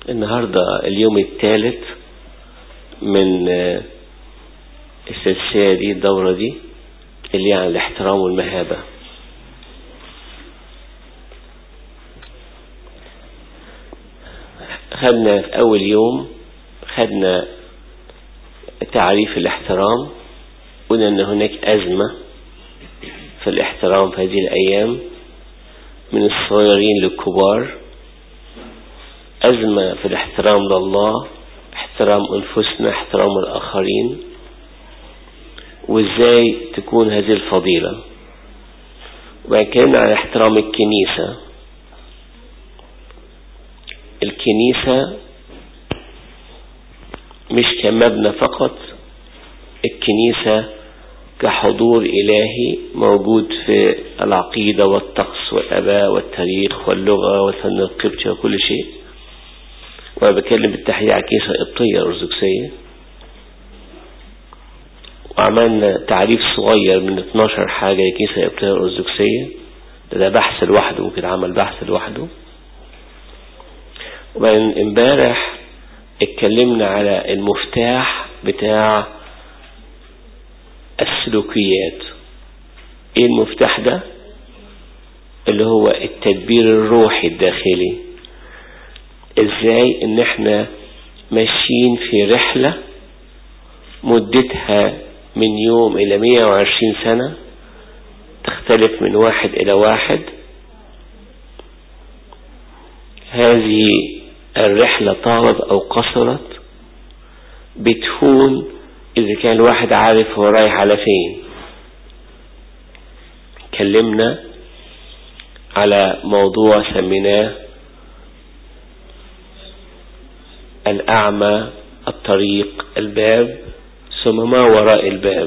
النهاردة اليوم الثالث من السلسلة دي الدورة دي اللي عن الاحترام والمهابة خدنا في أول يوم خدنا تعريف الاحترام قلنا أن هناك أزمة في الاحترام في هذه الأيام من الصغيرين للكبار أزمة في الاحترام لله احترام أنفسنا احترام الآخرين وإزاي تكون هذه الفضيلة وكان على احترام الكنيسة الكنيسة مش كمبنى فقط الكنيسة كحضور إلهي موجود في العقيدة والطقس والأباء والتاريخ واللغة والفن القبطي وكل شيء وأنا بكلم بالتحديد على الكنيسة القبطية الأرثوذكسية وعملنا تعريف صغير من 12 حاجة للكنيسة القبطية الأرثوذكسية ده بحث لوحده ممكن عمل بحث لوحده وبعدين امبارح اتكلمنا على المفتاح بتاع السلوكيات ايه المفتاح ده اللي هو التدبير الروحي الداخلي ازاي ان احنا ماشيين في رحلة مدتها من يوم الى 120 سنة تختلف من واحد الى واحد هذه الرحلة طالت او قصرت بتهون إذا كان الواحد عارف هو رايح على فين اتكلمنا على موضوع سميناه الأعمى الطريق الباب ثم ما وراء الباب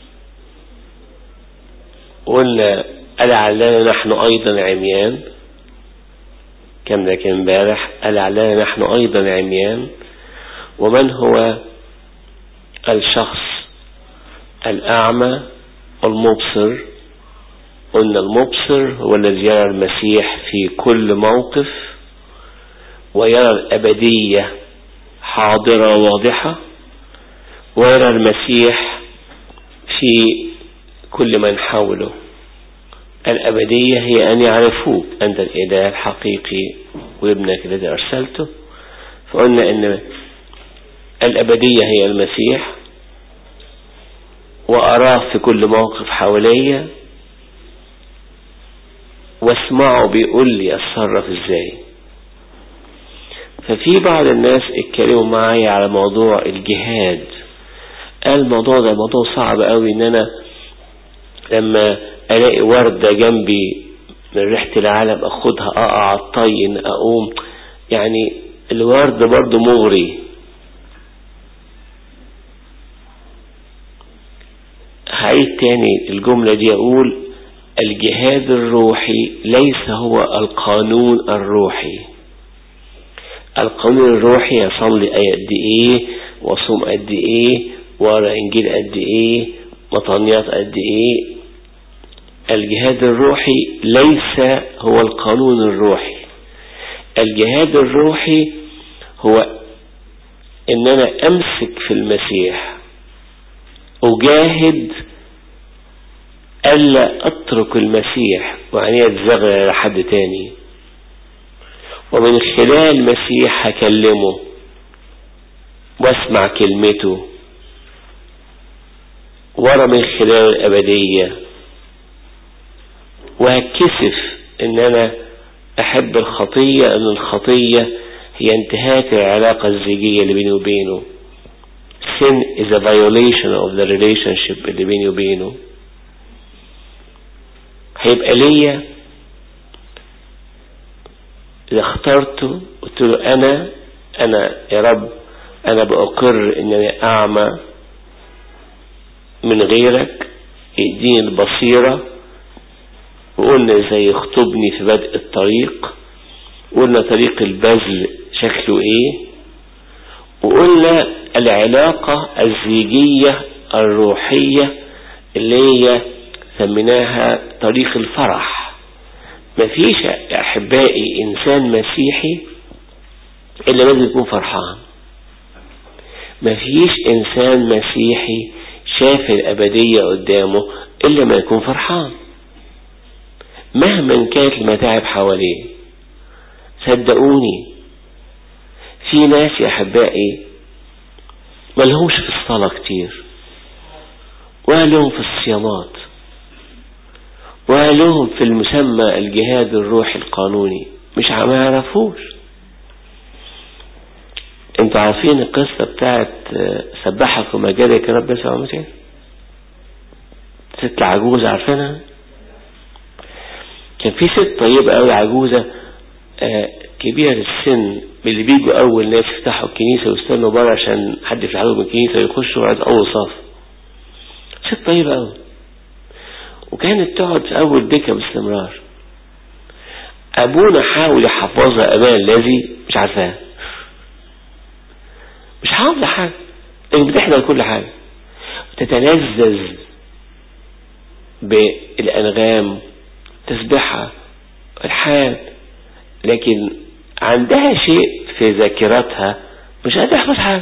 قلنا ألعلنا نحن أيضا عميان كم ده كان امبارح ألعلنا نحن أيضا عميان ومن هو الشخص الأعمى المبصر قلنا المبصر هو الذي يرى المسيح في كل موقف ويرى الأبدية حاضرة واضحة ويرى المسيح في كل من حوله الأبدية هي أن يعرفوك أنت الإله الحقيقي وابنك الذي أرسلته فقلنا أن الأبدية هي المسيح وأراه في كل موقف حواليا واسمعه بيقول لي اتصرف ازاي ففي بعض الناس اتكلموا معايا على موضوع الجهاد قال الموضوع ده موضوع صعب قوي ان انا لما الاقي وردة جنبي من ريحة العالم اخدها اقع اطين اقوم يعني الورد برضو مغري هعيد تاني الجملة دي أقول الجهاد الروحي ليس هو القانون الروحي القانون الروحي يصلي قد ايه وصوم قد ايه وارى انجيل قد ايه مطانيات قد ايه الجهاد الروحي ليس هو القانون الروحي الجهاد الروحي هو ان انا امسك في المسيح أجاهد ألا أترك المسيح وعني أتزغل لحد تاني ومن خلال المسيح هكلمه واسمع كلمته ورا من خلال الأبدية وهكسف ان انا احب الخطية ان الخطية هي انتهاك العلاقة الزيجية اللي بيني وبينه sin is a violation of the relationship اللي بيني وبينه هيبقى ليا إذا اخترته قلت له أنا أنا يا رب أنا بأقر إنني أعمى من غيرك يديني البصيرة وقلنا ازاي يخطبني في بدء الطريق وقلنا طريق البذل شكله ايه وقلنا العلاقة الزيجية الروحية اللي هي سميناها طريق الفرح مفيش يا أحبائي إنسان مسيحي إلا لازم يكون فرحان مفيش إنسان مسيحي شاف الأبدية قدامه إلا ما يكون فرحان مهما كانت المتاعب حواليه صدقوني في ناس يا أحبائي ملهمش في الصلاة كتير وقالهم في الصيامات وقالهم في المسمى الجهاد الروحي القانوني مش ما يعرفوش انتوا عارفين القصة بتاعت سبحك ومجالك يا رب يسوع المسيح ست عجوزة عارفينها كان في ست طيبة قوي عجوزة كبيرة السن اللي بيجوا أول ناس يفتحوا الكنيسة ويستنوا بره عشان حد يفتحوا من الكنيسة ويخشوا بعد أول صف ست طيبة قوي وكانت تقعد في أول دكة باستمرار أبونا حاول يحفظها أمان الذي مش عارفاها مش حافظة حاجة لكن بتحضر كل حاجة تتلذذ بالأنغام تسبحها الحال لكن عندها شيء في ذاكرتها مش هتحفظ حاجة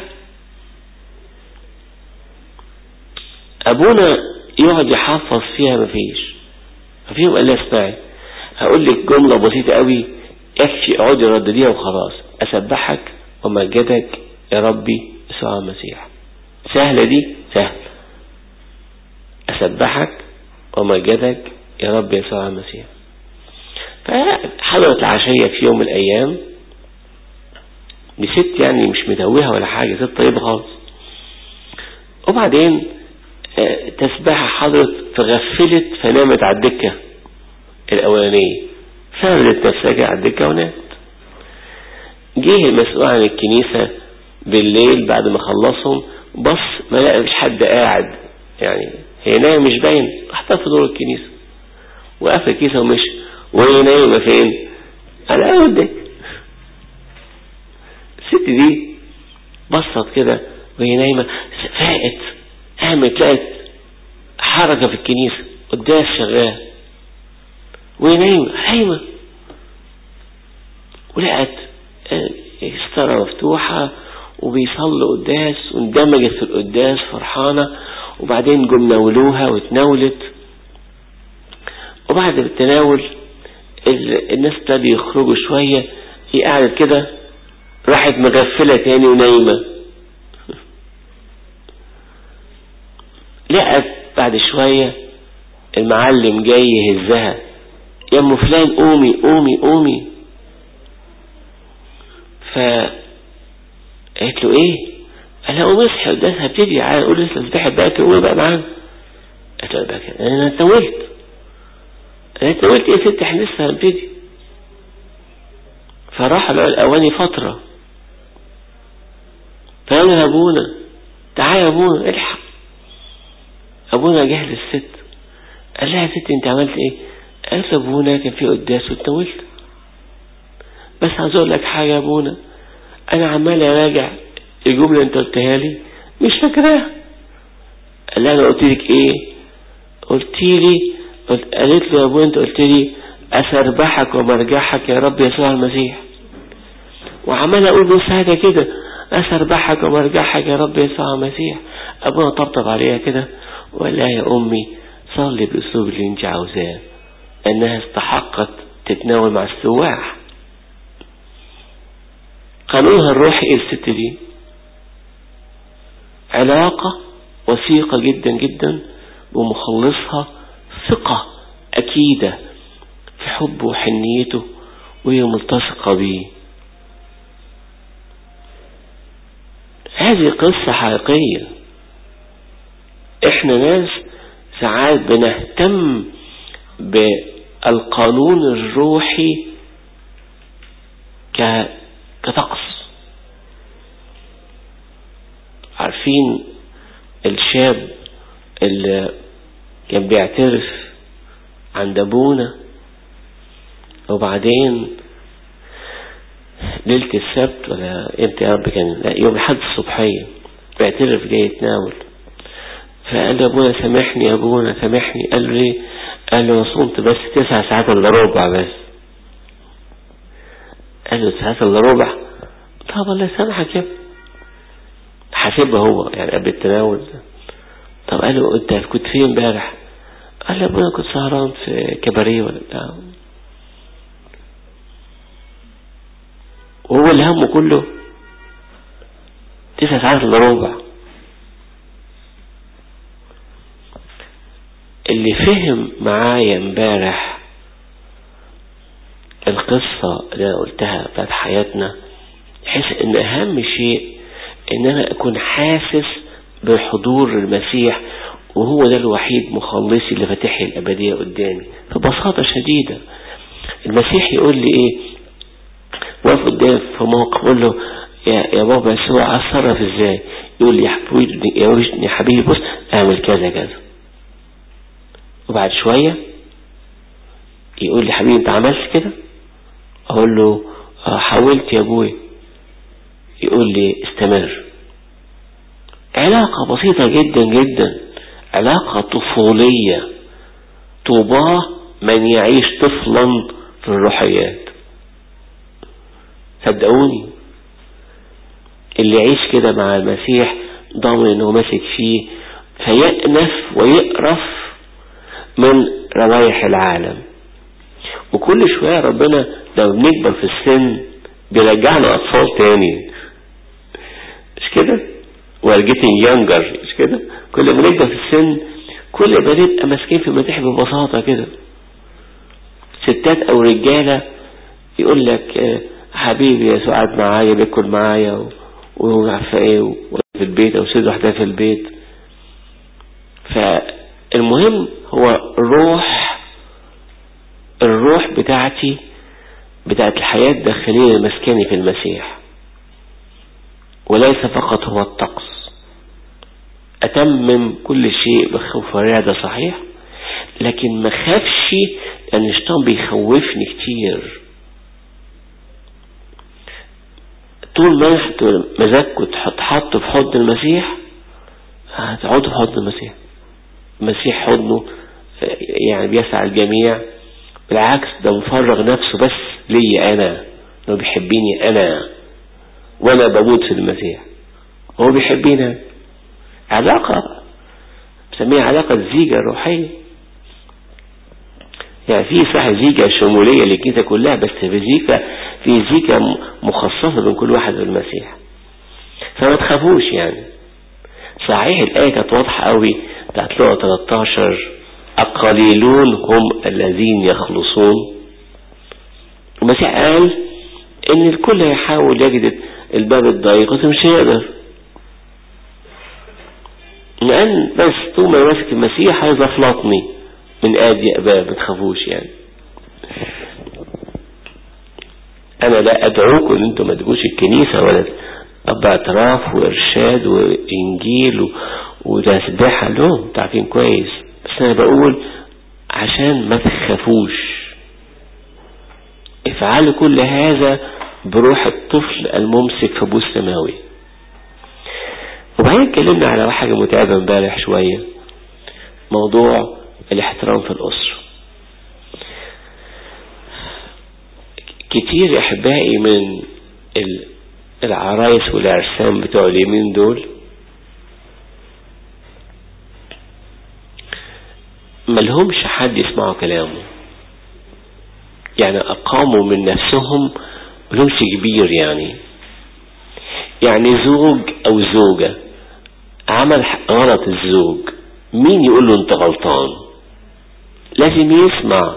أبونا يقعد يحفظ فيها مفيش ففيهم قال لها اسمعي هقول لك جملة بسيطة قوي اكفي اقعدي ردديها وخلاص أسبحك ومجدك يا ربي يسوع المسيح سهلة دي سهلة أسبحك ومجدك يا رب يسوع المسيح فحضرت العشية في يوم من الأيام دي ست يعني مش متوهة ولا حاجة ست طيبة خالص وبعدين تسبحها حضرت فغفلت فنامت على الدكة الأولانية فردت نفسها على الدكة ونامت جه المسؤول عن الكنيسة بالليل بعد ما خلصهم بص ما لقى مش حد قاعد يعني هي نايمة مش باين حطها في دور الكنيسة وقفل الكنيسة ومشي وهي نايمة فين على أول دك الست دي بصت كده وهي نايمة فاقت قامت لقت حركة في الكنيسة قداس شغال وهي نايمة نايمة ولقت ستارة مفتوحة وبيصلوا قداس واندمجت في القداس فرحانة وبعدين جم ناولوها واتناولت وبعد التناول الناس ابتدوا يخرجوا شوية هي قعدت كده راحت مغفلة تاني ونايمة لقت بعد شوية المعلم جاي يهزها يا ام فلان قومي قومي قومي ف قالت له ايه قال لها قومي اصحي قدام هبتدي عادي قول لسه اصبحي بقى قومي بقى معانا قالت له بقى انا اتنولت انا اتنولت ايه ست احنا لسه هنبتدي فراح له الاواني فترة فقال يا ابونا تعالى يا ابونا الحق ابونا جه للست قال لها يا ست انت عملت ايه قالت ابونا كان في قداس واتنولت بس عايز اقول لك حاجه يا ابونا انا عمال اراجع الجمله اللي انت قلتها لي مش فاكراها قال لها انا قلت لك ايه قلت لي قلت قالت له يا ابونا انت قلت لي اسربحك ومرجحك يا رب يسوع المسيح وعمال اقول بص هذا كده اسربحك ومرجحك يا رب يسوع المسيح ابونا طبطب عليها كده وقال لها يا امي صلي بالاسلوب اللي انت عاوزاه انها استحقت تتناول مع السواح قانونها الروحي ايه الست دي علاقة وثيقة جدا جدا بمخلصها ثقة أكيدة في حبه وحنيته وهي ملتصقة بيه هذه قصة حقيقية احنا ناس ساعات بنهتم بالقانون الروحي كطقس عارفين الشاب اللي كان بيعترف عند ابونا وبعدين ليلة السبت ولا امتى يا رب كان لا يوم الحد الصبحية بيعترف جاي يتناول فقال له ابونا سامحني يا ابونا سامحني قال له ليه قال له صمت بس تسع ساعات الا ربع بس قال له ساعات الا ربع طب الله يسامحك يا حاسبها هو يعني قبل التناول طب قال له انت كنت فين امبارح قال لي ابويا كنت سهران في كباريه ولا بتاع وهو اللي همه كله تسع ساعات الا ربع اللي فهم معايا امبارح القصة اللي انا قلتها بتاعت حياتنا يحس ان اهم شيء ان انا اكون حاسس بحضور المسيح وهو ده الوحيد مخلصي اللي فاتح لي الابدية قدامي ببساطة شديدة المسيح يقول لي ايه واقف قدام في موقف اقول له يا, يا بابا يسوع اتصرف ازاي يقول لي يا حبيبي يا حبيبي بص اعمل كذا كذا وبعد شوية يقول لي حبيبي انت عملت كده اقول له اه حاولت يا ابوي يقول لي استمر علاقة بسيطة جدا جدا علاقة طفولية طوباه من يعيش طفلا في الروحيات صدقوني اللي يعيش كده مع المسيح ضامن انه ماسك فيه فيأنف ويقرف من روايح العالم وكل شوية ربنا لما بنكبر في السن بيرجعنا أطفال تاني مش كده we're getting younger مش كده كل ما نكبر في السن كل ما نبقى ماسكين في المسيح ببساطة كده ستات أو رجالة يقول لك حبيبي يسوع قعد معايا بياكل معايا وعارفة ايه في البيت او سيد واحدة في البيت فالمهم هو الروح الروح بتاعتي بتاعت الحياة الداخلية مسكني في المسيح وليس فقط هو الطقس أتمم كل شيء بخوف ورعدة صحيح لكن ما خافش لأن الشيطان بيخوفني كتير طول ما انتوا مزاجكم تحطوا في حضن المسيح هتقعدوا في حضن المسيح المسيح حضنه يعني بيسع الجميع بالعكس ده مفرغ نفسه بس لي انا انه بيحبيني انا وانا بموت في المسيح هو بيحبينا علاقة بسميها علاقة زيجة روحية يعني في صح زيجة شمولية للكنيسة كلها بس في زيجة في زيجة مخصصة من كل واحد بالمسيح فما تخافوش يعني صحيح الآية كانت واضحة قوي بتاعت لغة 13 القليلون هم الذين يخلصون المسيح قال ان الكل هيحاول يجد الباب الضيق بس مش هيقدر لان بس طول ما ماسك المسيح هيزفلطني من اضيق باب ما تخافوش يعني انا لا ادعوكم ان انتم ما تجوش الكنيسة ولا اب اعتراف وارشاد وانجيل و... وتسبيحة لهم تعرفين كويس بس انا بقول عشان ما تخافوش افعلوا كل هذا بروح الطفل الممسك في ابوه السماوي وبعدين اتكلمنا على حاجة متعبة امبارح شوية موضوع الاحترام في الأسرة كتير احبائي من العرايس والعرسان بتوع اليمين دول ملهمش حد يسمعوا كلامه يعني أقاموا من نفسهم ملهمش كبير يعني يعني زوج أو زوجة عمل غلط الزوج مين يقول له انت غلطان لازم يسمع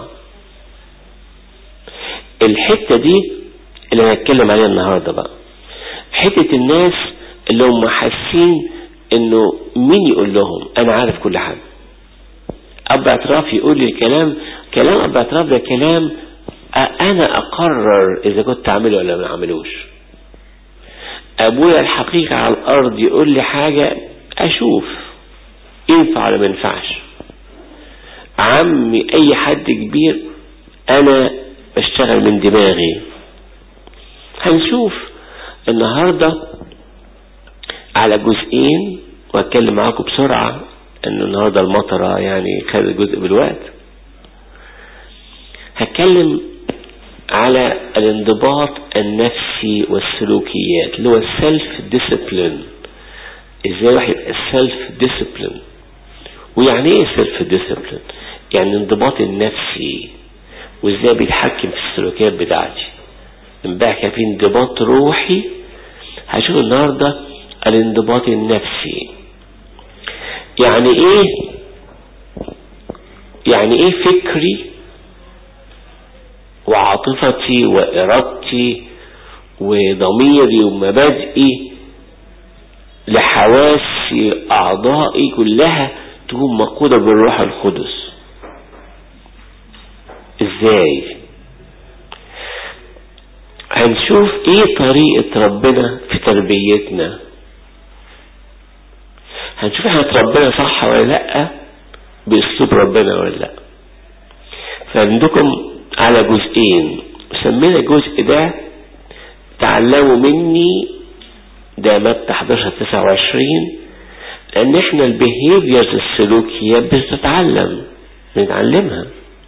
الحتة دي اللي هنتكلم عليها النهاردة بقى حتة الناس اللي هم حاسين انه مين يقول لهم انا عارف كل حاجة اب اعتراف يقول لي الكلام كلام اب اعتراف ده كلام انا اقرر اذا كنت اعمله ولا ما اعملوش ابويا الحقيقة على الارض يقول لي حاجة اشوف ينفع ولا ما ينفعش عمي اي حد كبير انا بشتغل من دماغي هنشوف النهاردة على جزئين واتكلم معاكم بسرعة انه النهاردة المطرة يعني خد جزء بالوقت هتكلم على الانضباط النفسي النفسي والسلوكيات اللي هو السلف ديسيبلين ازاي واحد يبقى سيلف ديسيبلين ويعني ايه سيلف ديسيبلين يعني انضباط النفسي وازاي بيتحكم في السلوكيات بتاعتي امبارح كان في انضباط روحي هشوف النهارده الانضباط النفسي يعني ايه يعني ايه فكري وعاطفتي وارادتي وضميري ومبادئي لحواسي اعضائي كلها تكون مقودة بالروح القدس ازاي هنشوف ايه طريقة ربنا في تربيتنا هنشوف احنا اتربينا صح ولا لا باسلوب ربنا ولا لا فعندكم على جزئين سمينا الجزء ده تعلموا مني ده متى 11 29 لان احنا البيهيفيرز السلوكيات بتتعلم بنتعلمها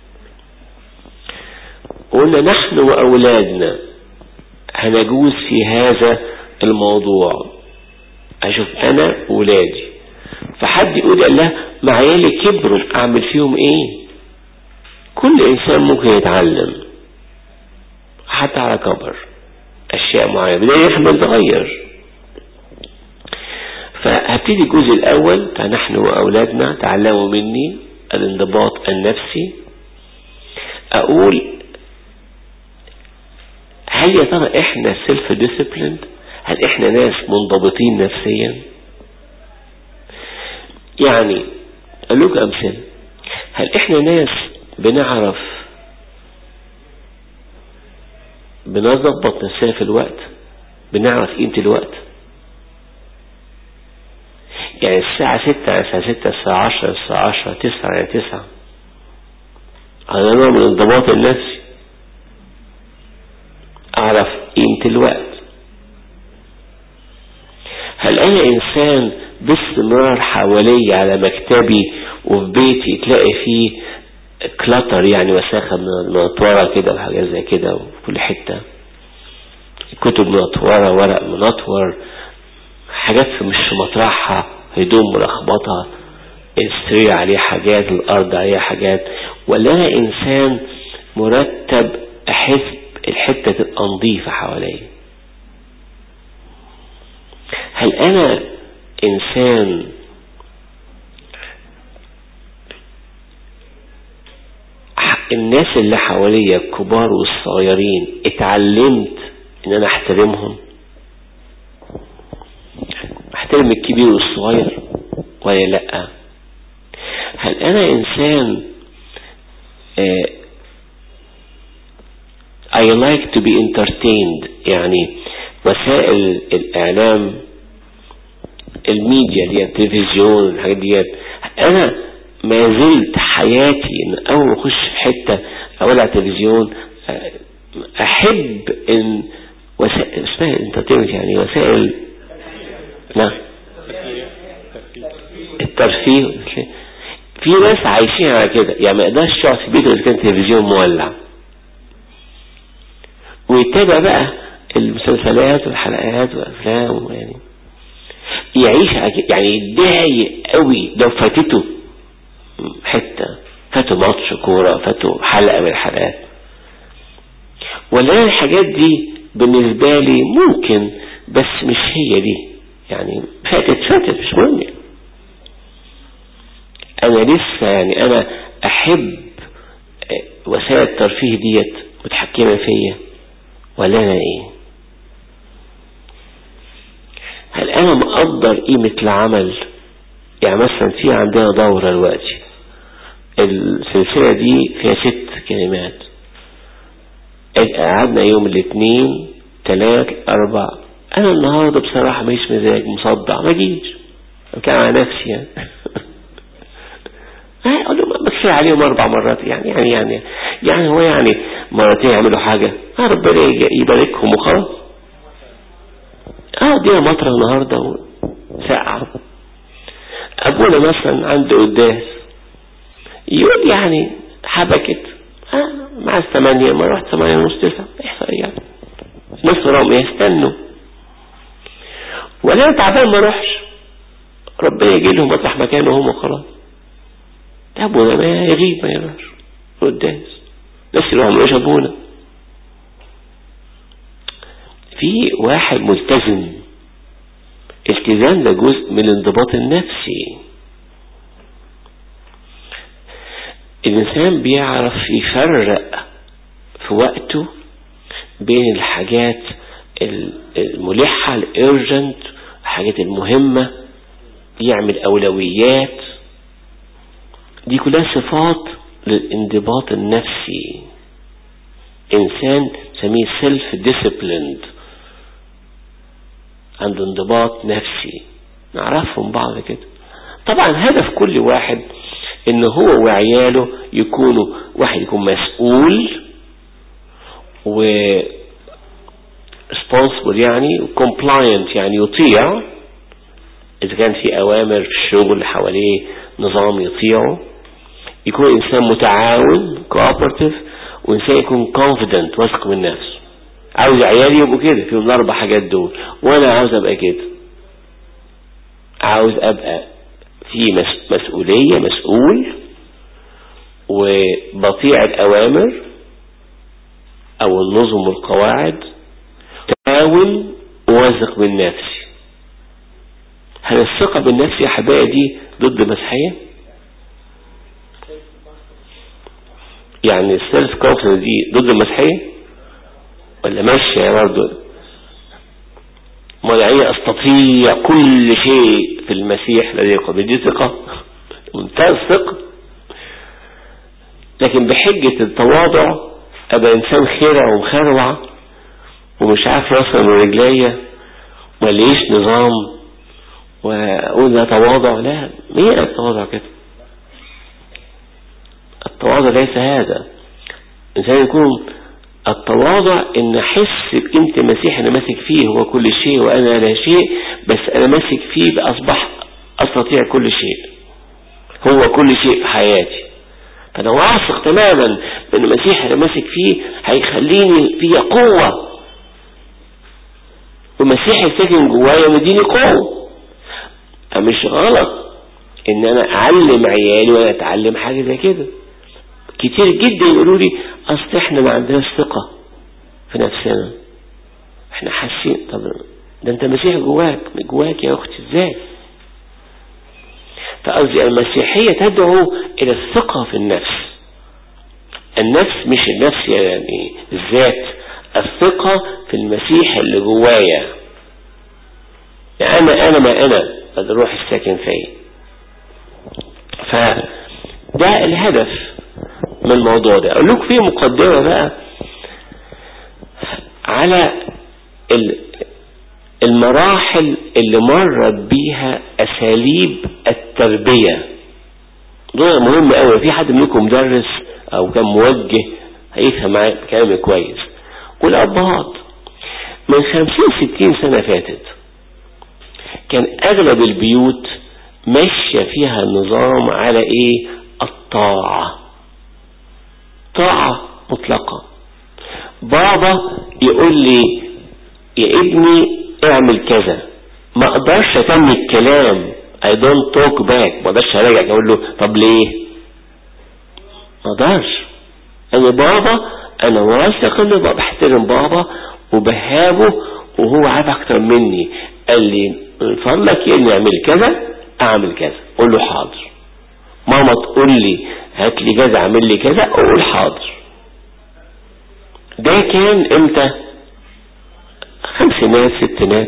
قلنا نحن واولادنا هنجوز في هذا الموضوع اشوف انا ولادي فحد يقول الله ما عيالي كبروا اعمل فيهم ايه كل انسان ممكن يتعلم حتى على كبر اشياء معينة بداية احنا بنتغير فهبتدي الجزء الاول نحن واولادنا تعلموا مني الانضباط النفسي اقول هل يا ترى احنا سيلف ديسيبليند هل احنا ناس منضبطين نفسيا يعني اقول لكم امثله هل احنا ناس بنعرف بنظبط نفسنا في الوقت بنعرف قيمة الوقت يعني الساعة ستة يعني الساعة ستة الساعة عشرة الساعة عشرة تسعة يعني تسعة هذا نوع من الانضباط النفسي أعرف قيمة الوقت هل أنا إنسان باستمرار حوالي على مكتبي وفي بيتي تلاقي فيه كلاتر يعني وساخة منطورة كده وحاجات زي كده وفي كل حتة كتب منطورة ورق منطور حاجات مش في مطرحها هدوم ملخبطة السرير عليه حاجات الأرض عليها حاجات ولا أنا إنسان مرتب أحس الحتة تبقى نظيفة حواليا هل أنا إنسان الناس اللي حواليا الكبار والصغيرين اتعلمت ان انا احترمهم احترم الكبير والصغير ولا لا هل انا انسان اه I like to be entertained يعني وسائل الاعلام الميديا دي التلفزيون الحاجات ديت انا ما زلت حياتي ان اول ما اخش في حته اولع تلفزيون احب ان وسائل اسمها انترتينمنت يعني وسائل نعم الترفيه في ناس عايشين على كده يعني ما يقدرش يقعد في بيته اذا كان التلفزيون مولع ويتابع بقى المسلسلات والحلقات والافلام يعني يعيش يعني يتضايق قوي لو فاتته حتة فاتوا ماتش كورة فاتوا حلقة من الحلقات ولا الحاجات دي بالنسبة لي ممكن بس مش هي دي يعني فاتت فاتت مش مهم يعني. انا لسه يعني انا احب وسائل الترفيه ديت متحكمة فيا ولا انا ايه هل انا مقدر قيمة العمل يعني مثلا في عندنا دورة دلوقتي السلسلة دي فيها ست كلمات قعدنا يوم الاثنين ثلاث اربع انا النهاردة بصراحة مش مزاج مصدع ما جيش كان على نفسي يعني اقول لهم بكفي عليهم اربع مرات يعني يعني يعني يعني هو يعني مرتين يعملوا حاجة ربنا يباركهم وخلاص اه دي مطرة النهاردة ساعة ابونا مثلا عنده قداس يقول يعني حبكت آه مع الثمانية ما رحت ثمانية ونص تسعة احصل يعني نص رغم يستنوا ولا تعبان ما اروحش ربنا يجي لهم مطرح مكانه هم خلاص طب وده ما يغيب ما يروحش قداس بس يروحوا مش ابونا في واحد ملتزم التزام ده جزء من الانضباط النفسي الإنسان بيعرف يفرق في وقته بين الحاجات الملحة الارجنت الحاجات المهمة يعمل أولويات دي كلها صفات للانضباط النفسي إنسان سميه سيلف ديسيبليند عنده انضباط نفسي نعرفهم بعض كده طبعا هدف كل واحد ان هو وعياله يكونوا واحد يكون مسؤول و responsible يعني compliant يعني يطيع اذا كان في اوامر في الشغل حواليه نظام يطيعه يكون انسان متعاون cooperative وانسان يكون confident واثق من نفسه عاوز عيالي يبقوا كده فيهم الاربع حاجات دول وانا عاوز ابقى كده عاوز ابقى في مسؤولية مسؤول وبطيع الأوامر أو النظم والقواعد تعاون واثق من نفسي هل الثقة بالنفس يا حبايبي دي ضد المسيحية يعني السيلف كونفدنس دي ضد المسيحية ولا ماشية برضه مدعية استطيع كل شيء في المسيح الذي يقبل دي ثقة منتهى الثقة لكن بحجة التواضع ابقى انسان خيرع ومخروع ومش عارف يوصل من رجليا ماليش نظام واقول ده تواضع لا مين التواضع كده التواضع ليس هذا الانسان يكون التواضع ان احس بقيمة المسيح انا ماسك فيه هو كل شيء وانا لا شيء بس انا ماسك فيه باصبح استطيع كل شيء هو كل شيء في حياتي فانا واثق تماما ان المسيح انا ماسك فيه هيخليني فيه قوة والمسيح يسكن جوايا مديني قوة مش غلط ان انا اعلم عيالي وانا اتعلم حاجة زي كده كتير جدا يقولوا لي اصل احنا ما عندناش ثقة في نفسنا احنا حاسين طب ده انت مسيح جواك جواك يا اختي ازاي فقصدي المسيحية تدعو الى الثقة في النفس النفس مش النفس يعني الذات الثقة في المسيح اللي جوايا يعني انا انا ما انا الروح الساكن فيا فده الهدف من الموضوع ده اقول لكم في مقدمة بقى على المراحل اللي مرت بيها اساليب التربية دول مهم قوي في حد منكم مدرس او كان موجه هيفهم كلامي كويس والابهات من خمسين ستين سنة فاتت كان اغلب البيوت ماشية فيها النظام على ايه الطاعة طاعة مطلقة بابا يقول لي يا ابني اعمل كذا ما اقدرش اتم الكلام I don't talk back ما اقدرش اراجع اقول له طب ليه ما اقدرش انا بابا انا واثق ان بابا بحترم بابا وبهابه وهو عارف اكتر مني قال لي من فضلك يا ابني اعمل كذا اعمل كذا قول له حاضر ماما تقول لي هات لي كذا اعمل لي كذا اقول حاضر ده كان امتى خمسينات ستينات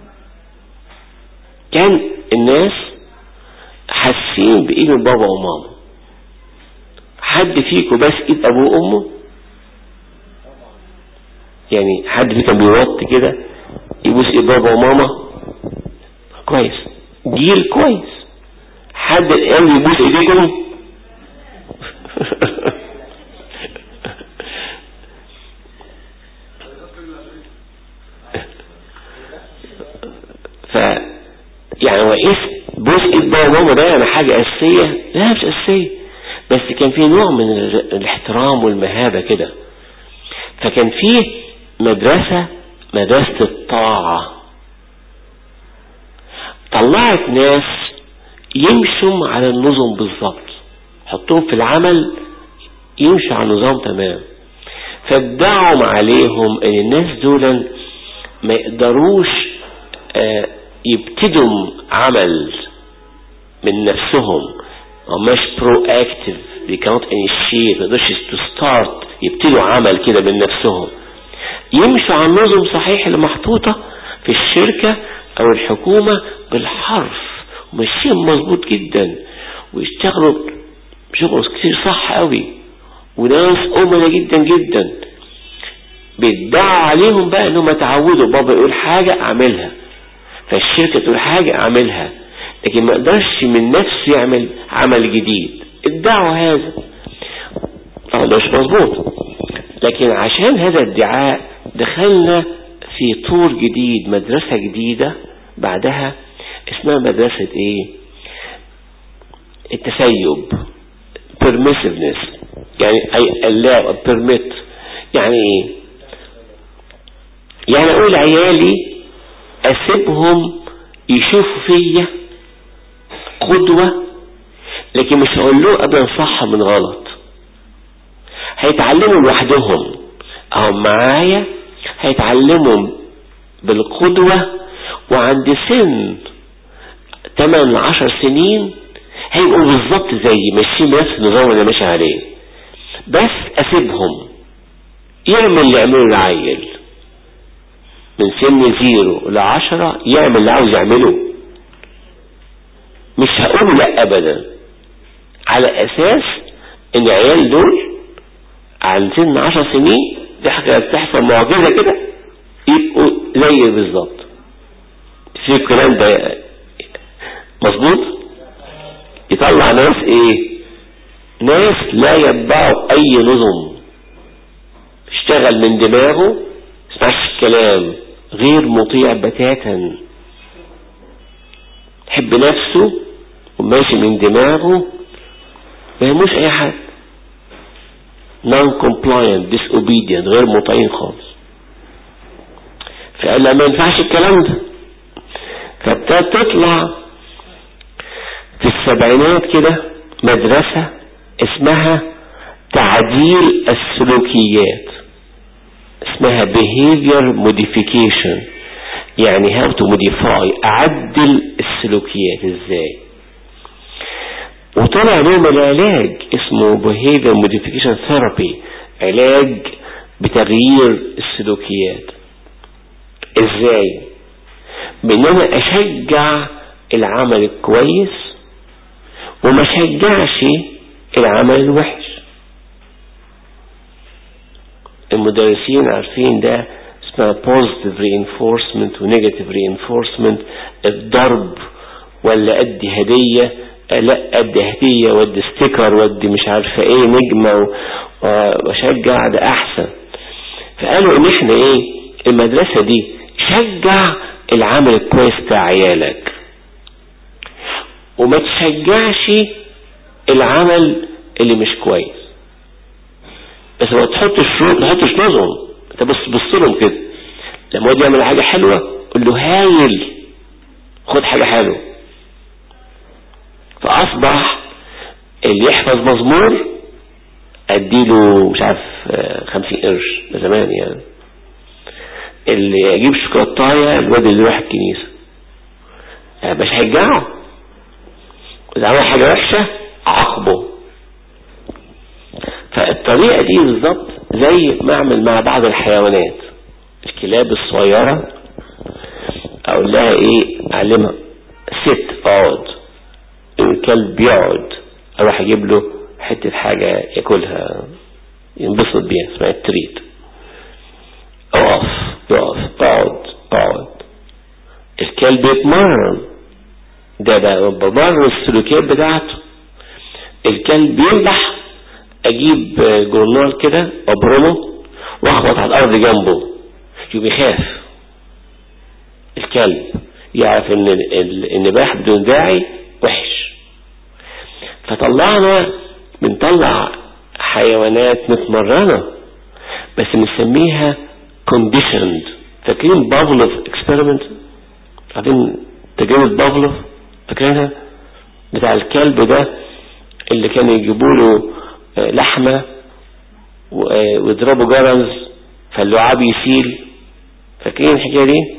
كان الناس حاسين بقيمة بابا وماما حد فيكم بس ايد ابوه وامه يعني حد فيكم كان بيوطي كده يبوس ايد بابا وماما كويس جيل كويس حد الان يبوس ايديكم ف يعني وقف بوس ايد بابا وماما ده يعني حاجة اساسية لا مش اساسية بس كان في نوع من الاحترام والمهابة كده فكان فيه مدرسة مدرسة الطاعة طلعت ناس يمشوا على النظم بالظبط حطوهم في العمل يمشوا على النظام تمام فادعوا عليهم ان الناس دول ما يقدروش يبتدوا عمل من نفسهم مش برو اكتف they cannot initiate ما يقدرش to start يبتدوا عمل كده من نفسهم يمشوا على النظم صحيح اللي محطوطة في الشركة او الحكومة بالحرف وماشيين مظبوط جدا ويشتغلوا شغل كتير صح قوي وناس أمنة جدا جدا بيدعوا عليهم بقى انهم اتعودوا بابا يقول حاجة اعملها فالشركة تقول حاجة اعملها لكن ما يقدرش من نفسه يعمل عمل جديد ادعوا هذا طبعا ده مش مظبوط لكن عشان هذا الادعاء دخلنا في طور جديد مدرسة جديدة بعدها اسمها مدرسة ايه التسيب permissiveness يعني اي allow permit يعني ايه يعني اقول عيالي اسيبهم يشوفوا فيا قدوة لكن مش هقول له ابدا صح من غلط هيتعلموا لوحدهم او معايا هيتعلموا بالقدوة وعند سن 8 10 سنين هيبقوا بالظبط زي ماشيين بنفس النظام اللي ماشي عليه بس اسيبهم يعمل اللي يعمله العيل من سن زيرو لعشرة يعمل اللي عاوز يعمله مش هقول لا ابدا على اساس ان العيال دول عن سن عشر سنين دي حاجة بتحصل معجزة كده يبقوا زي بالظبط في الكلام ده مظبوط يطلع ناس ايه ناس لا يتبعوا اي نظم اشتغل من دماغه اسمعش الكلام غير مطيع بتاتا حب نفسه وماشي من دماغه ما يهموش اي حد non compliant disobedient غير مطيعين خالص فقال لا ما ينفعش الكلام ده فابتدت تطلع في السبعينات كده مدرسة اسمها تعديل السلوكيات اسمها behavior modification يعني how to modify اعدل السلوكيات ازاي وطلع لهم العلاج اسمه behavior modification therapy علاج بتغيير السلوكيات ازاي بان انا اشجع العمل الكويس وما شجعش العمل الوحش المدرسين عارفين ده اسمها positive reinforcement و negative reinforcement الضرب ولا ادي هدية لا ادي هدية وادي ستيكر وادي مش عارفة ايه نجمة واشجع ده احسن فقالوا ان احنا ايه المدرسة دي شجع العمل الكويس بتاع عيالك وما تشجعش العمل اللي مش كويس بس ما تحطش شروط ما تحطش نظم انت بس بص لهم كده لما واحد يعمل حاجه حلوه قول له هايل خد حاجه حلوه فاصبح اللي يحفظ مزمور اديله مش عارف خمسين قرش ده زمان يعني اللي يجيب شوكولاتايه الواد اللي يروح الكنيسه مش هيرجعه إذا عمل حاجة وحشة عاقبه فالطريقة دي بالظبط زي ما اعمل مع بعض الحيوانات الكلاب الصغيرة اقول لها ايه اعلمها ست اقعد الكلب يقعد اروح اجيب له حتة حاجة ياكلها ينبسط بيها اسمها التريت اقف يقف اقعد اقعد الكلب يتمرن ده بقى بمر السلوكيات بتاعته الكلب ينبح اجيب جورنال كده ابرمه واخبط على الارض جنبه يبقى يخاف الكلب يعرف ان النباح بدون داعي وحش فطلعنا بنطلع حيوانات متمرنة بس بنسميها conditioned فاكرين بافلوف اكسبيرمنت عارفين تجربة بافلوف فاكرينها بتاع الكلب ده اللي كانوا يجيبوا له لحمة ويضربوا جرز فاللعاب يسيل فاكرين الحكاية دي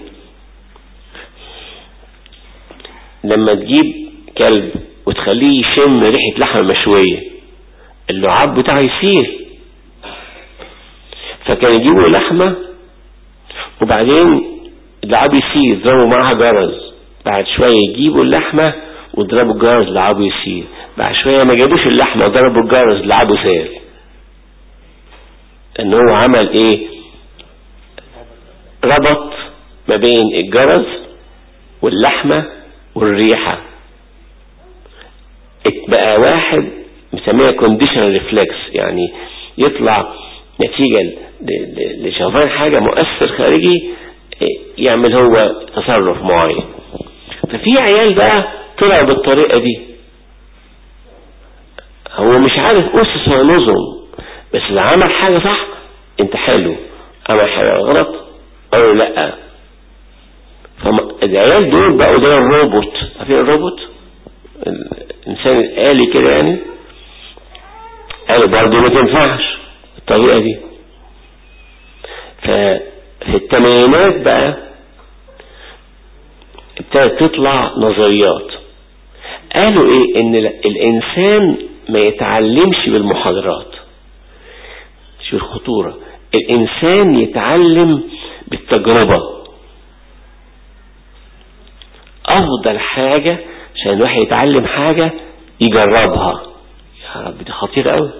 لما تجيب كلب وتخليه يشم ريحة لحمة مشوية اللعاب بتاعه يسيل فكان يجيبوا لحمة وبعدين اللعاب يسيل يضربوا معها جرز بعد شوية يجيبوا اللحمة وضربوا الجرز لعبوا يسيل بعد شوية ما جابوش اللحمة وضربوا الجرز لعبوا سال ان هو عمل ايه ربط ما بين الجرز واللحمة والريحة بقى واحد مسميها conditional ريفلكس يعني يطلع نتيجة لشوفان حاجة مؤثر خارجي يعمل هو تصرف معين ففي عيال بقى طلعوا بالطريقة دي هو مش عارف أسس ونظم بس اللي عمل حاجة صح انت حلو عمل حاجة غلط او لا فالعيال دول بقوا زي الروبوت عارفين الروبوت الانسان الآلي كده يعني قالوا برضه ما تنفعش الطريقة دي ففي الثمانينات بقى ابتدت تطلع نظريات قالوا ايه ان الانسان ما يتعلمش بالمحاضرات شو الخطورة الانسان يتعلم بالتجربة افضل حاجة عشان الواحد يتعلم حاجة يجربها يا رب دي خطيرة قوي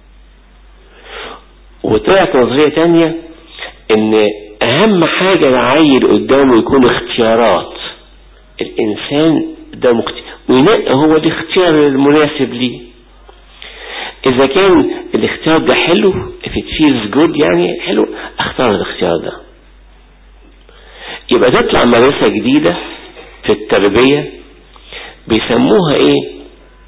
وطلعت نظرية تانية ان اهم حاجة العيل قدامه يكون اختيارات الانسان قدامه اختيار وينقي هو الاختيار المناسب ليه اذا كان الاختيار ده حلو if it feels good يعني حلو اختار الاختيار ده يبقى تطلع مدرسة جديدة في التربية بيسموها ايه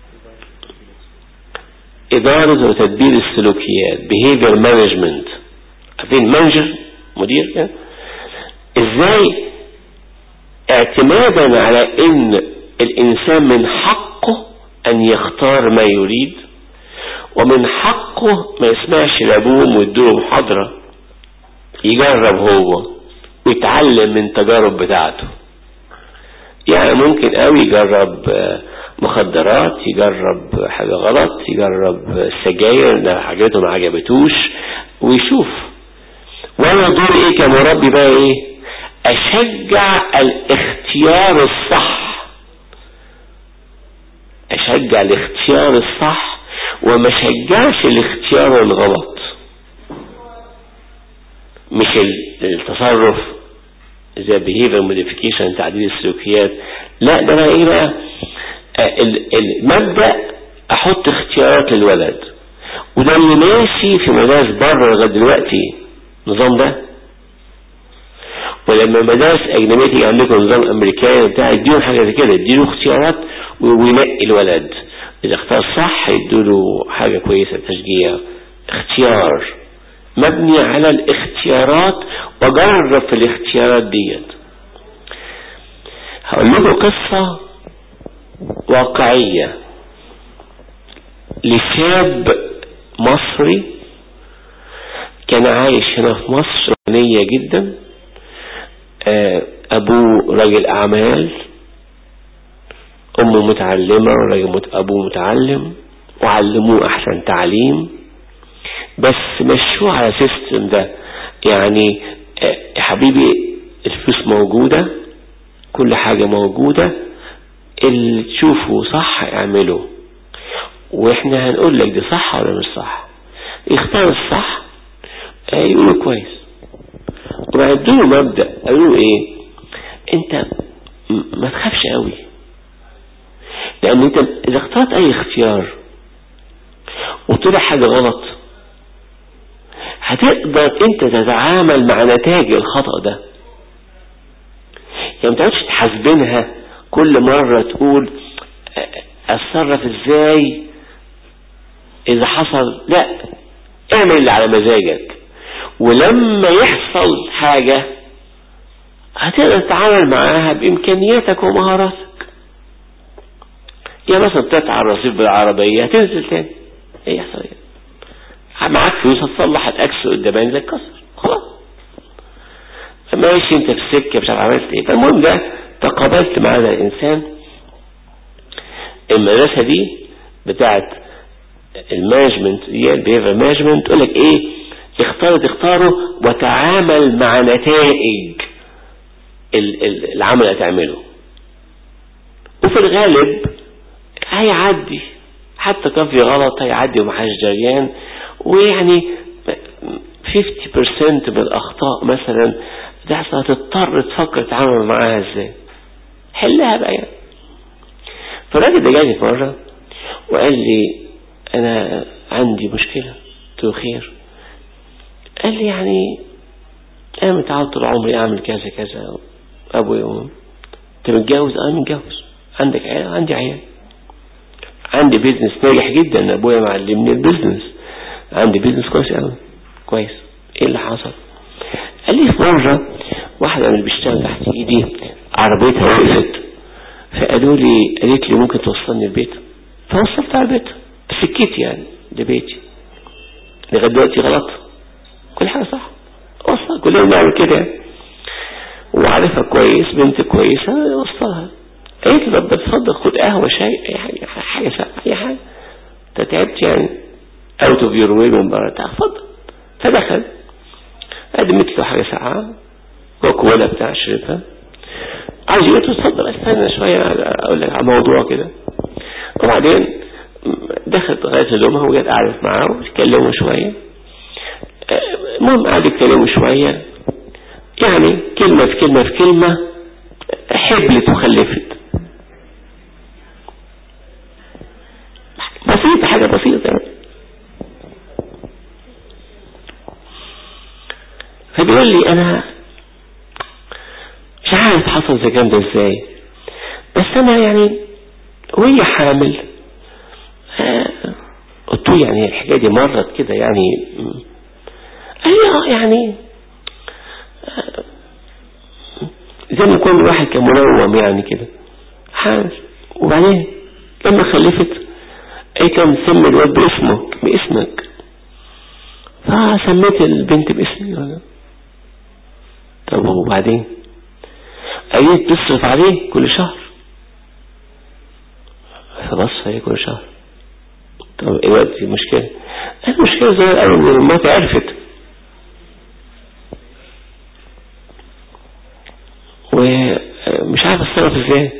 إدارة وتدبير السلوكيات behavior management عارفين مانجر مدير يعني ازاي اعتمادا على ان الانسان من حقه ان يختار ما يريد ومن حقه ما يسمعش لابوه ويدوله محاضرة يجرب هو ويتعلم من تجارب بتاعته يعني ممكن قوي يجرب مخدرات يجرب حاجة غلط يجرب سجاير ده حاجته ما عجبتوش ويشوف وانا دور ايه كمربي بقى ايه اشجع الاختيار الصح اشجع الاختيار الصح وما شجعش الاختيار الغلط مش التصرف زي behavior modification تعديل السلوكيات لا ده انا ايه بقى المبدأ احط اختيارات للولد وده اللي ماشي في مدارس بره لغايه دلوقتي النظام ده ولما مدارس اجنبيه تيجي عندكم نظام امريكاني بتاع يديله حاجه زي كده يديله اختيارات وينقي الولد اذا اختار صح يديله حاجه كويسه تشجيع اختيار مبني على الاختيارات وجرب في الاختيارات ديت هقول لكم قصه واقعيه لشاب مصري كان عايش هنا في مصر غنية جدا أبوه راجل أعمال أمه متعلمة وراجل أبوه متعلم وعلموه أحسن تعليم بس مشوه على سيستم ده يعني يا حبيبي الفلوس موجودة كل حاجة موجودة اللي تشوفه صح اعمله واحنا هنقول لك دي صح ولا مش صح يختار الصح يقولوا كويس وبعدوا له مبدأ قالوا ايه انت ما تخافش قوي لان انت اذا اخترت اي اختيار وطلع حاجة غلط هتقدر انت تتعامل مع نتائج الخطأ ده يعني ما تقعدش تحاسبينها كل مرة تقول اتصرف ازاي اذا حصل لا اعمل اللي على مزاجك ولما يحصل حاجة هتقدر تتعامل معاها بإمكانياتك ومهاراتك يا مثلا تقطع على الرصيف بالعربية هتنزل تاني ايه يحصل ايه معاك فلوس هتصلح الاكس قدامين زي الكسر خلاص ماشي انت في السكة مش عارف عملت ايه فالمهم ده تقابلت مع هذا الانسان المدرسة دي بتاعت المانجمنت هي البيهيفير مانجمنت تقول لك ايه اختار تختاره وتعامل مع نتائج العمل اللي هتعمله وفي الغالب هيعدي حتى كان في غلط هيعدي ومحاش جريان ويعني 50% من الأخطاء مثلا تحصل هتضطر تفكر تتعامل معاها ازاي حلها بقى يعني فالراجل ده جاني في مرة وقال لي أنا عندي مشكلة قلت له خير قال لي يعني أنا متعود طول عمري أعمل كذا كذا أبوي وأمي أنت متجوز؟ أنا متجوز عندك عيال؟ عندي عيال عندي بيزنس ناجح جدا ابويا معلمني البيزنس عندي بيزنس كويس قوي كويس ايه اللي حصل قال لي في مرة واحدة من اللي بيشتغل تحت ايدي عربيتها وقفت فقالوا لي قالت لي ممكن توصلني البيت فوصلت على البيت سكتي يعني ده بيتي لغايه دلوقتي غلط كل حاجة صح وصل كلنا بنعمل كده وعارفها كويس بنت كويسة وصلها قالت لي طب اتفضل خد قهوة شاي اي حاجة حاجة ساعة اي حاجة انت تعبت يعني اوت اوف يور واي من بره تعال اتفضل فدخل قدمت له حاجة ساعة كوكولا بتاع شربها عايز يقول له اتفضل استنى شوية اقول لك على موضوع كده وبعدين دخلت لغاية هدومها وجت قعدت معاه واتكلموا شوية المهم قعدوا يتكلموا شوية يعني كلمة في كلمة في كلمة حبلت وخلفت بسيطة حاجة بسيطة يعني. فبيقول لي انا مش عارف حصل زي كان ده ازاي بس انا يعني وهي حامل قلت له يعني الحكاية دي مرت كده يعني قال لي اه يعني زي ما يكون الواحد كان منوم يعني كده حامل وبعدين لما خلفت اي كان سمي الواد باسمك باسمك فسميت البنت باسمي طب وبعدين قالت تصرف عليه كل شهر فبص عليه كل شهر طب ايه وقت المشكلة المشكلة زي قوي ان المرات عرفت ومش عارف اتصرف ازاي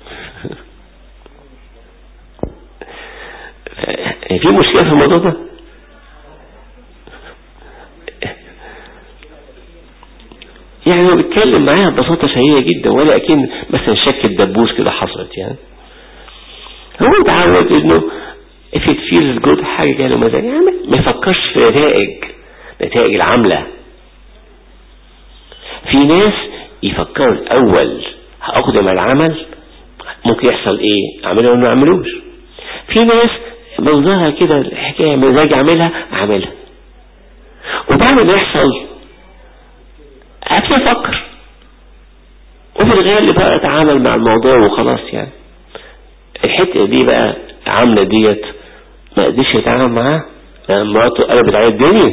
في مشكلة في الموضوع ده يعني هو بيتكلم معاها ببساطة شهية جدا ولا أكن مثلا شك الدبوس كده حصلت يعني هو اتعود انه if it feels good حاجة جاله مزاج يعني ما يفكرش في نتائج نتائج العملة في ناس يفكروا الأول هأقدم العمل ممكن يحصل ايه اعمله ولا ما اعملوش في ناس منظرها كده الحكاية مزاج اعملها اعملها وبعد ما يحصل ابتدي افكر وفي الغالب بقى اتعامل مع الموضوع وخلاص يعني الحته دي بقى عامله ديت ما قدرش يتعامل معاها لان مراته قلبت عليه الدنيا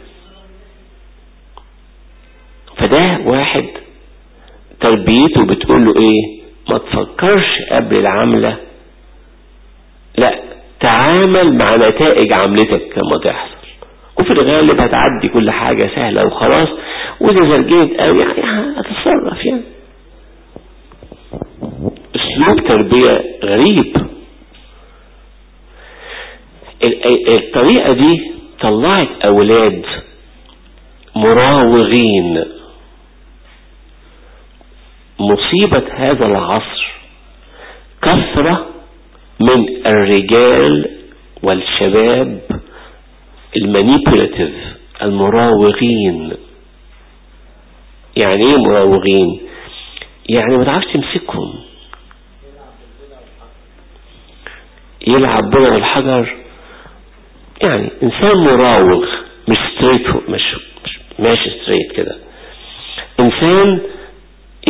فده واحد تربيته بتقول له ايه ما تفكرش قبل العملة لا تعامل مع نتائج عملتك لما تحصل وفي الغالب هتعدي كل حاجة سهلة وخلاص وإذا زرجيت قوي يعني هتتصرف يعني اسلوب تربية غريب الطريقة دي طلعت اولاد مراوغين مصيبة هذا العصر كثرة من الرجال والشباب المانيبولاتيف المراوغين يعني ايه مراوغين يعني ما تعرفش تمسكهم يلعب بنا بالحجر يعني انسان مراوغ مش ستريت مش, مش ماشي ستريت كده انسان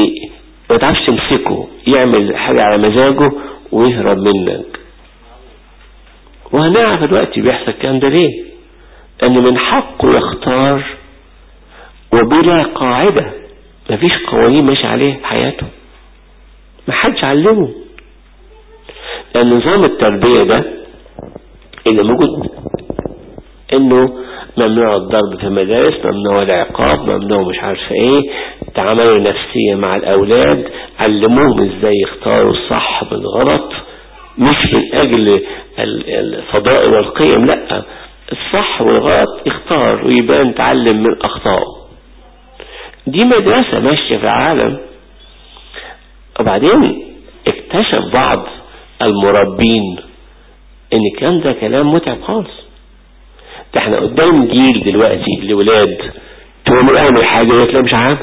ما تعرفش تمسكه يعمل حاجة على مزاجه ويهرب منك وهنعرف دلوقتي بيحصل الكلام ده ليه ان من حقه يختار وبلا قاعدة مفيش قوانين ماشي عليها في حياته ما حدش علمه لان نظام التربية ده اللي موجود انه ممنوع الضرب في المدارس ممنوع العقاب ممنوع مش عارفه ايه تعاملوا نفسية مع الاولاد علموهم ازاي يختاروا الصح من الغلط مش من اجل الفضائل والقيم لا الصح والغلط اختار ويبقى نتعلم من اخطائه دي مدرسة ماشية في العالم وبعدين اكتشف بعض المربين ان الكلام ده كلام متعب خالص ده احنا قدام جيل دلوقتي لولاد تقول له اعمل حاجة يقول لا مش عامل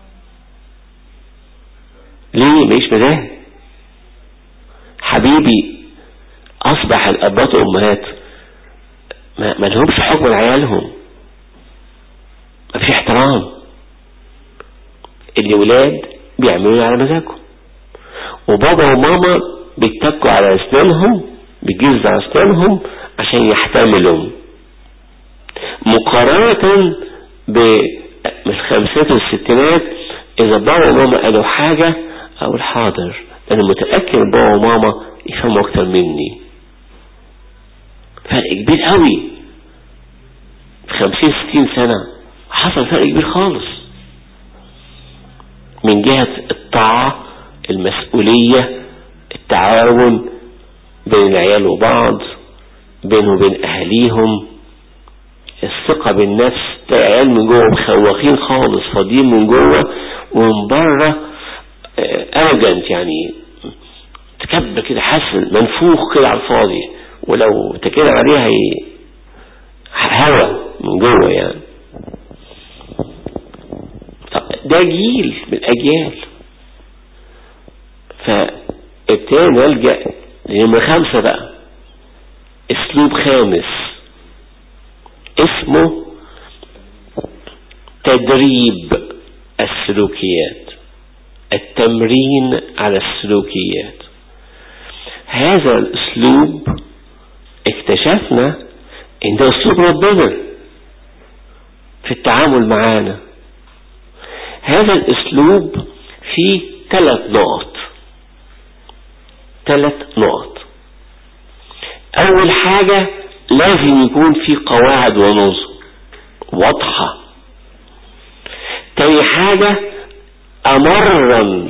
ليه مش مزاج حبيبي اصبح الابات والامهات ما, ما لهمش حكم لعيالهم ما فيش احترام الولاد بيعملوا على مزاجهم وبابا وماما بيتكوا على اسنانهم بيجزوا على اسنانهم عشان يحتملوا مقارنة بالخمسات والستينات اذا بابا وماما قالوا حاجة او الحاضر انا متأكد بابا وماما يفهموا اكتر مني فرق كبير قوي في خمسين ستين سنة حصل فرق كبير خالص من جهة الطاعة المسؤولية التعاون بين العيال وبعض بينهم وبين اهاليهم الثقة بالنفس العيال من جوه مخوخين خالص فاضيين من جوه ومن بره ارجنت يعني تكبر كده حاسس منفوخ كده على الفاضي ولو تكينا عليها هوا من جوه يعني ده جيل من الاجيال فابتدينا نلجأ لنمرة خمسة بقى اسلوب خامس اسمه تدريب السلوكيات التمرين على السلوكيات هذا الاسلوب اكتشفنا ان ده اسلوب ربنا في التعامل معانا هذا الاسلوب فيه ثلاث نقط ثلاث نقط اول حاجة لازم يكون في قواعد ونظم واضحة تاني حاجة امرن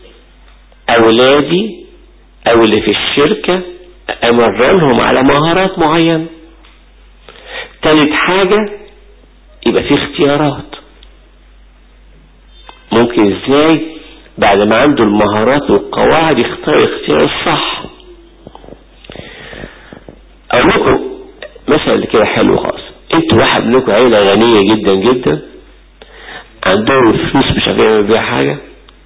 اولادي او اللي في الشركة امرنهم على مهارات معينة تالت حاجة يبقى في اختيارات ممكن ازاي بعد ما عنده المهارات والقواعد يختار الاختيار الصح اقول لكم مثل كده حلو خالص انتوا واحد منكم عيلة غنية جدا جدا عندهم فلوس مش عارفين يعملوا بيها حاجة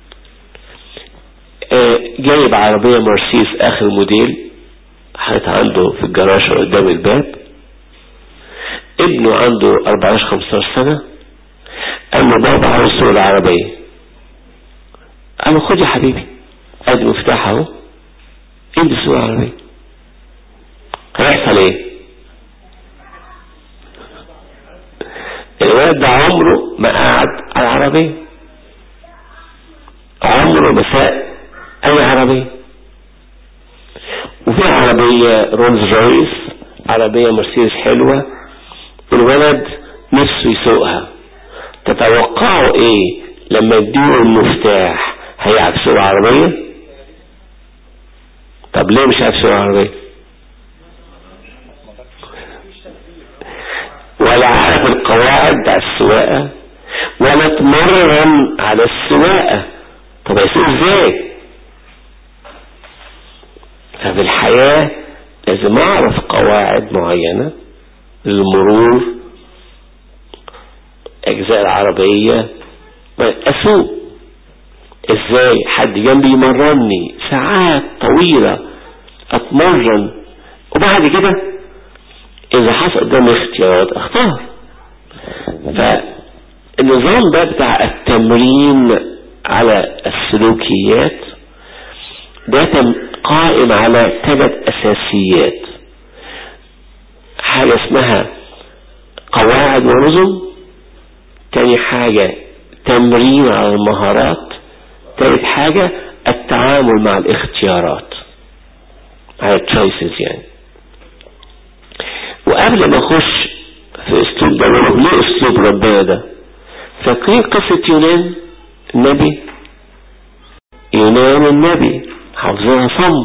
اه جايب عربية مرسيدس اخر موديل حاططها عنده في الجراج قدام الباب ابنه عنده 14 15 سنة قال له بابا عاوز سوق العربية قال له خد يا حبيبي ادي مفتاح اهو انت سوق العربية هيحصل ايه الولد ده عمره ما قعد على العربية عمره ما ساق اي عربية وفي عربية رولز رويس عربية مرسيدس حلوة الولد نفسه يسوقها تتوقعوا ايه لما يديله المفتاح هيعرف يسوق العربية طب ليه مش عارف يسوق العربية ولا عارف القواعد بتاع السواقة ولا اتمرن على السواقة طب هيسوق ازاي ففي الحياة لازم اعرف قواعد معينة للمرور اجزاء العربية اسوق ازاي حد جنبي يمرني ساعات طويلة اتمرن وبعد كده اذا حصل قدامي اختيارات اختار فالنظام ده بتاع التمرين على السلوكيات ده قائم على ثلاث أساسيات حاجة اسمها قواعد ونظم تاني حاجة تمرين على المهارات تالت حاجة التعامل مع الاختيارات على التشويسز يعني وقبل ما اخش في اسلوب ده ليه اسلوب ربنا ده فاكرين قصة يونان النبي يونان النبي حافظها صم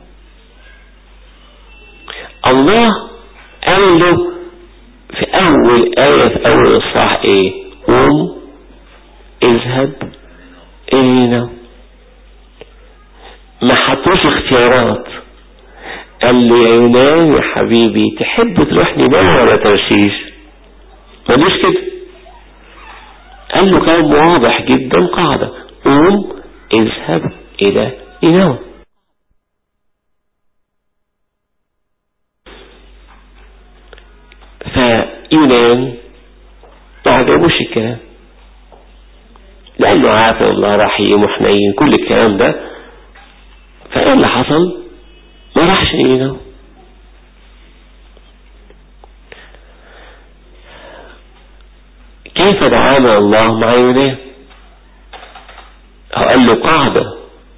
الله قال له في اول آية في اول اصحاح ايه قوم اذهب الينا ما حطوش اختيارات قال لي يا يونان يا حبيبي تحب تروح نينوى ولا ترشيش ماليش كده قال له كلام واضح جدا قاعدة قوم اذهب الى نينوى فيونان ما عجبوش الكلام لأنه عارف الله رحيم وحنين كل الكلام ده فايه اللي حصل ما راحش نينوى كيف تعامل الله مع يونان هو قال له قاعدة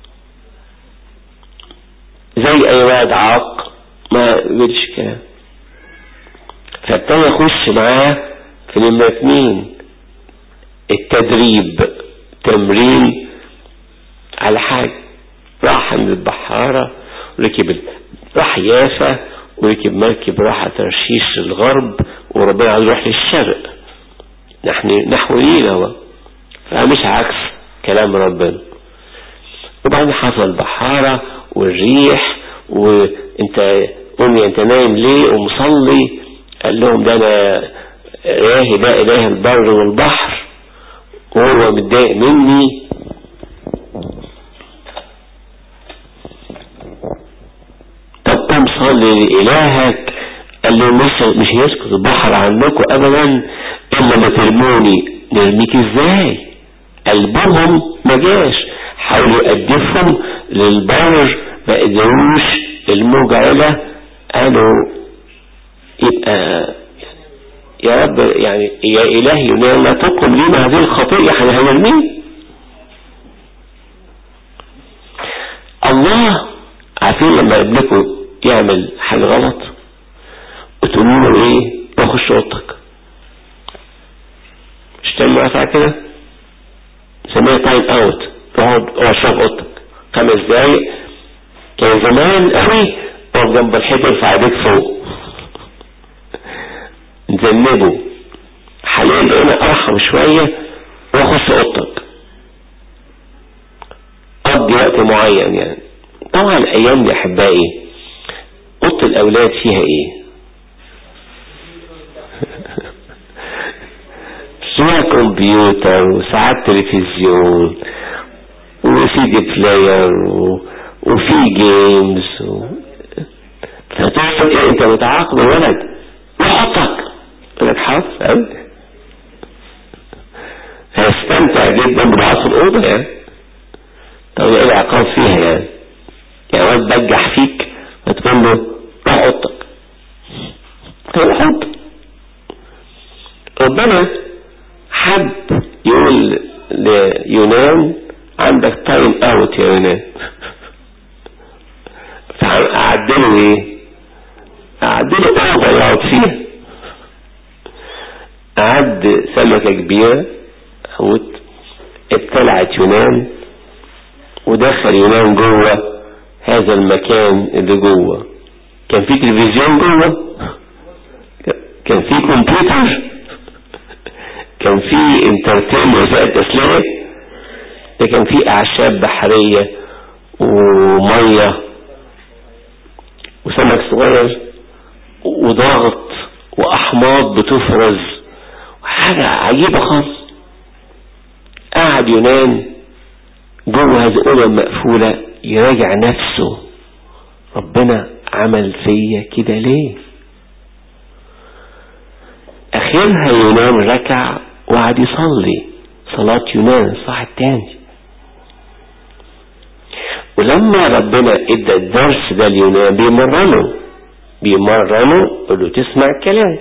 زي اي واد عاق ما يقولش كلام فابتدى يخش معاه في نمرة اتنين التدريب تمرين على حاجة راح عند البحارة وركب راح يافا وركب مركب راح ترشيش الغرب وربنا عايز يروح للشرق نحن نحو نينوى فمش عكس كلام ربنا وبعدين حصل بحارة والريح وانت قومي انت نايم ليه ومصلي قال لهم ده انا راهي ده اله البر والبحر وهو متضايق مني طب قوم صلي لإلهك قال له مش مش هيسكت البحر عنكم ابدا الا ما ترموني نرميك ازاي قلبهم ما جاش حاولوا يقدفهم للبر ما قدروش الموجة علا قالوا يبقى يا رب يعني يا إلهي لا تقم لنا هذه الخطيئة احنا هنرميه الله عارفين لما ابنكم يعمل حاجة غلط وتقولوا له ايه بخش اوضتك مش تعمل ساعة كده نسميها تايم اوت تقعد اشرب اوضتك خمس دقايق كان زمان قوي اقف جنب الحيطه ارفع ايديك فوق نذنبه حاليا بقينا ارحم شويه واخش اوضتك قضي وقت معين يعني طبعا الايام دي احبائي اوضه الاولاد فيها ايه فيها كمبيوتر وساعات تلفزيون وسي دي بلاير و... وفي جيمز و... فتقول ايه انت متعاقب الولد وحطك ولد حافظ قوي هيستمتع جدا ببعض الأوضة يعني طب ايه العقاب فيها يعني يعني واد بجح فيك فتقول له روح اوضتك روح اوضتك ربنا حب يقول ليونان عندك تايم اوت يا يونان فأعدله ايه أعدله اوضة يقعد فيها أعد سمكة كبيرة حوت ابتلعت يونان ودخل يونان جوه هذا المكان اللي جوه كان في تلفزيون جوه كان في كمبيوتر كان في انترتين وسائل تسلية ده كان في اعشاب بحرية ومية وسمك صغير وضغط واحماض بتفرز حاجة عجيبة خالص قعد يونان جوه هذه الأوضة المقفولة يراجع نفسه ربنا عمل فيا كده ليه اخرها يونان ركع وقعد يصلي صلاة يونان الصح التاني ولما ربنا ادى الدرس ده اليونان بيمرنه بيمرنه قال تسمع الكلام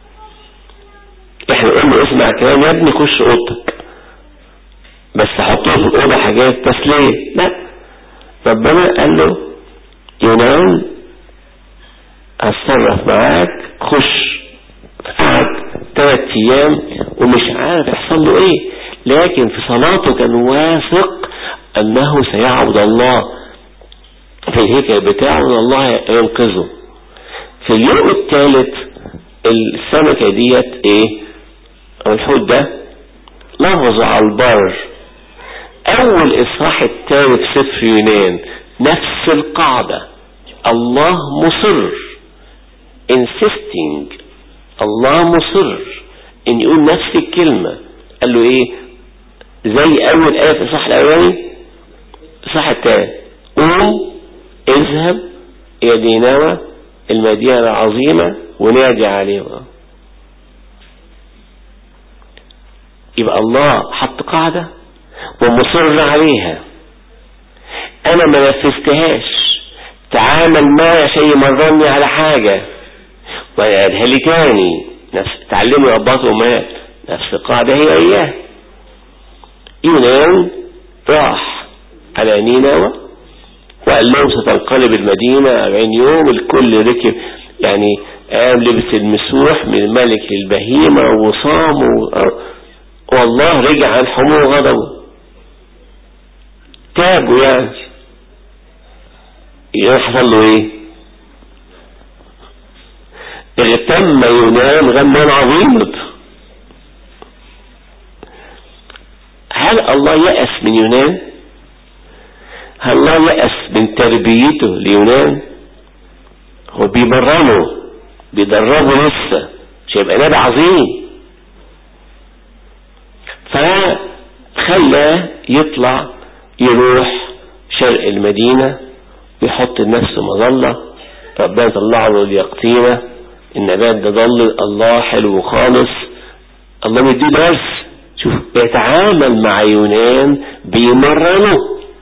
احنا قلنا اسمع الكلام يا ابني خش اوضتك بس حطه في الاوضه حاجات تسليه لا ربنا قال له يونان اتصرف معاك خش قعد ثلاث ايام ومش عارف يحصل له ايه لكن في صلاته كان واثق انه سيعبد الله في الهيكل بتاعه ان الله ينقذه في اليوم الثالث السمكة ديت ايه او الحوت ده لغز على البر اول اصحاح الثالث سفر يونان نفس القاعدة الله مصر insisting الله مصر ان يقول نفس الكلمة قال له ايه زي اول ايه في الصح الاولاني الصح الثاني قوم اذهب الى ديناوة المدينة العظيمة ونادي عليها يبقى الله حط قاعدة ومصر عليها انا ما نفذتهاش تعامل معي عشان يمرني على حاجة وقالها لي تاني نفس تعلموا اباط وامهات نفس القاعدة هي اياه يونان راح على نينوى وقال لهم ستنقلب المدينة أربعين يوم الكل ركب يعني قام لبس المسوح من الملك للبهيمة وصام و... والله رجع عن حمو غضبه تابوا يعني يعني حصل له ايه اغتم يونان غما عظيما هل الله يأس من يونان هل الله يأس من تربيته ليونان هو بيمرنه بيدربه لسه مش هيبقى نبي عظيم فخلاه يطلع يروح شرق المدينة ويحط لنفسه مظلة ربنا طلع له اليقطينة النبات ده ضل الله حلو خالص الله مديه درس شوف بيتعامل مع يونان بيمرنه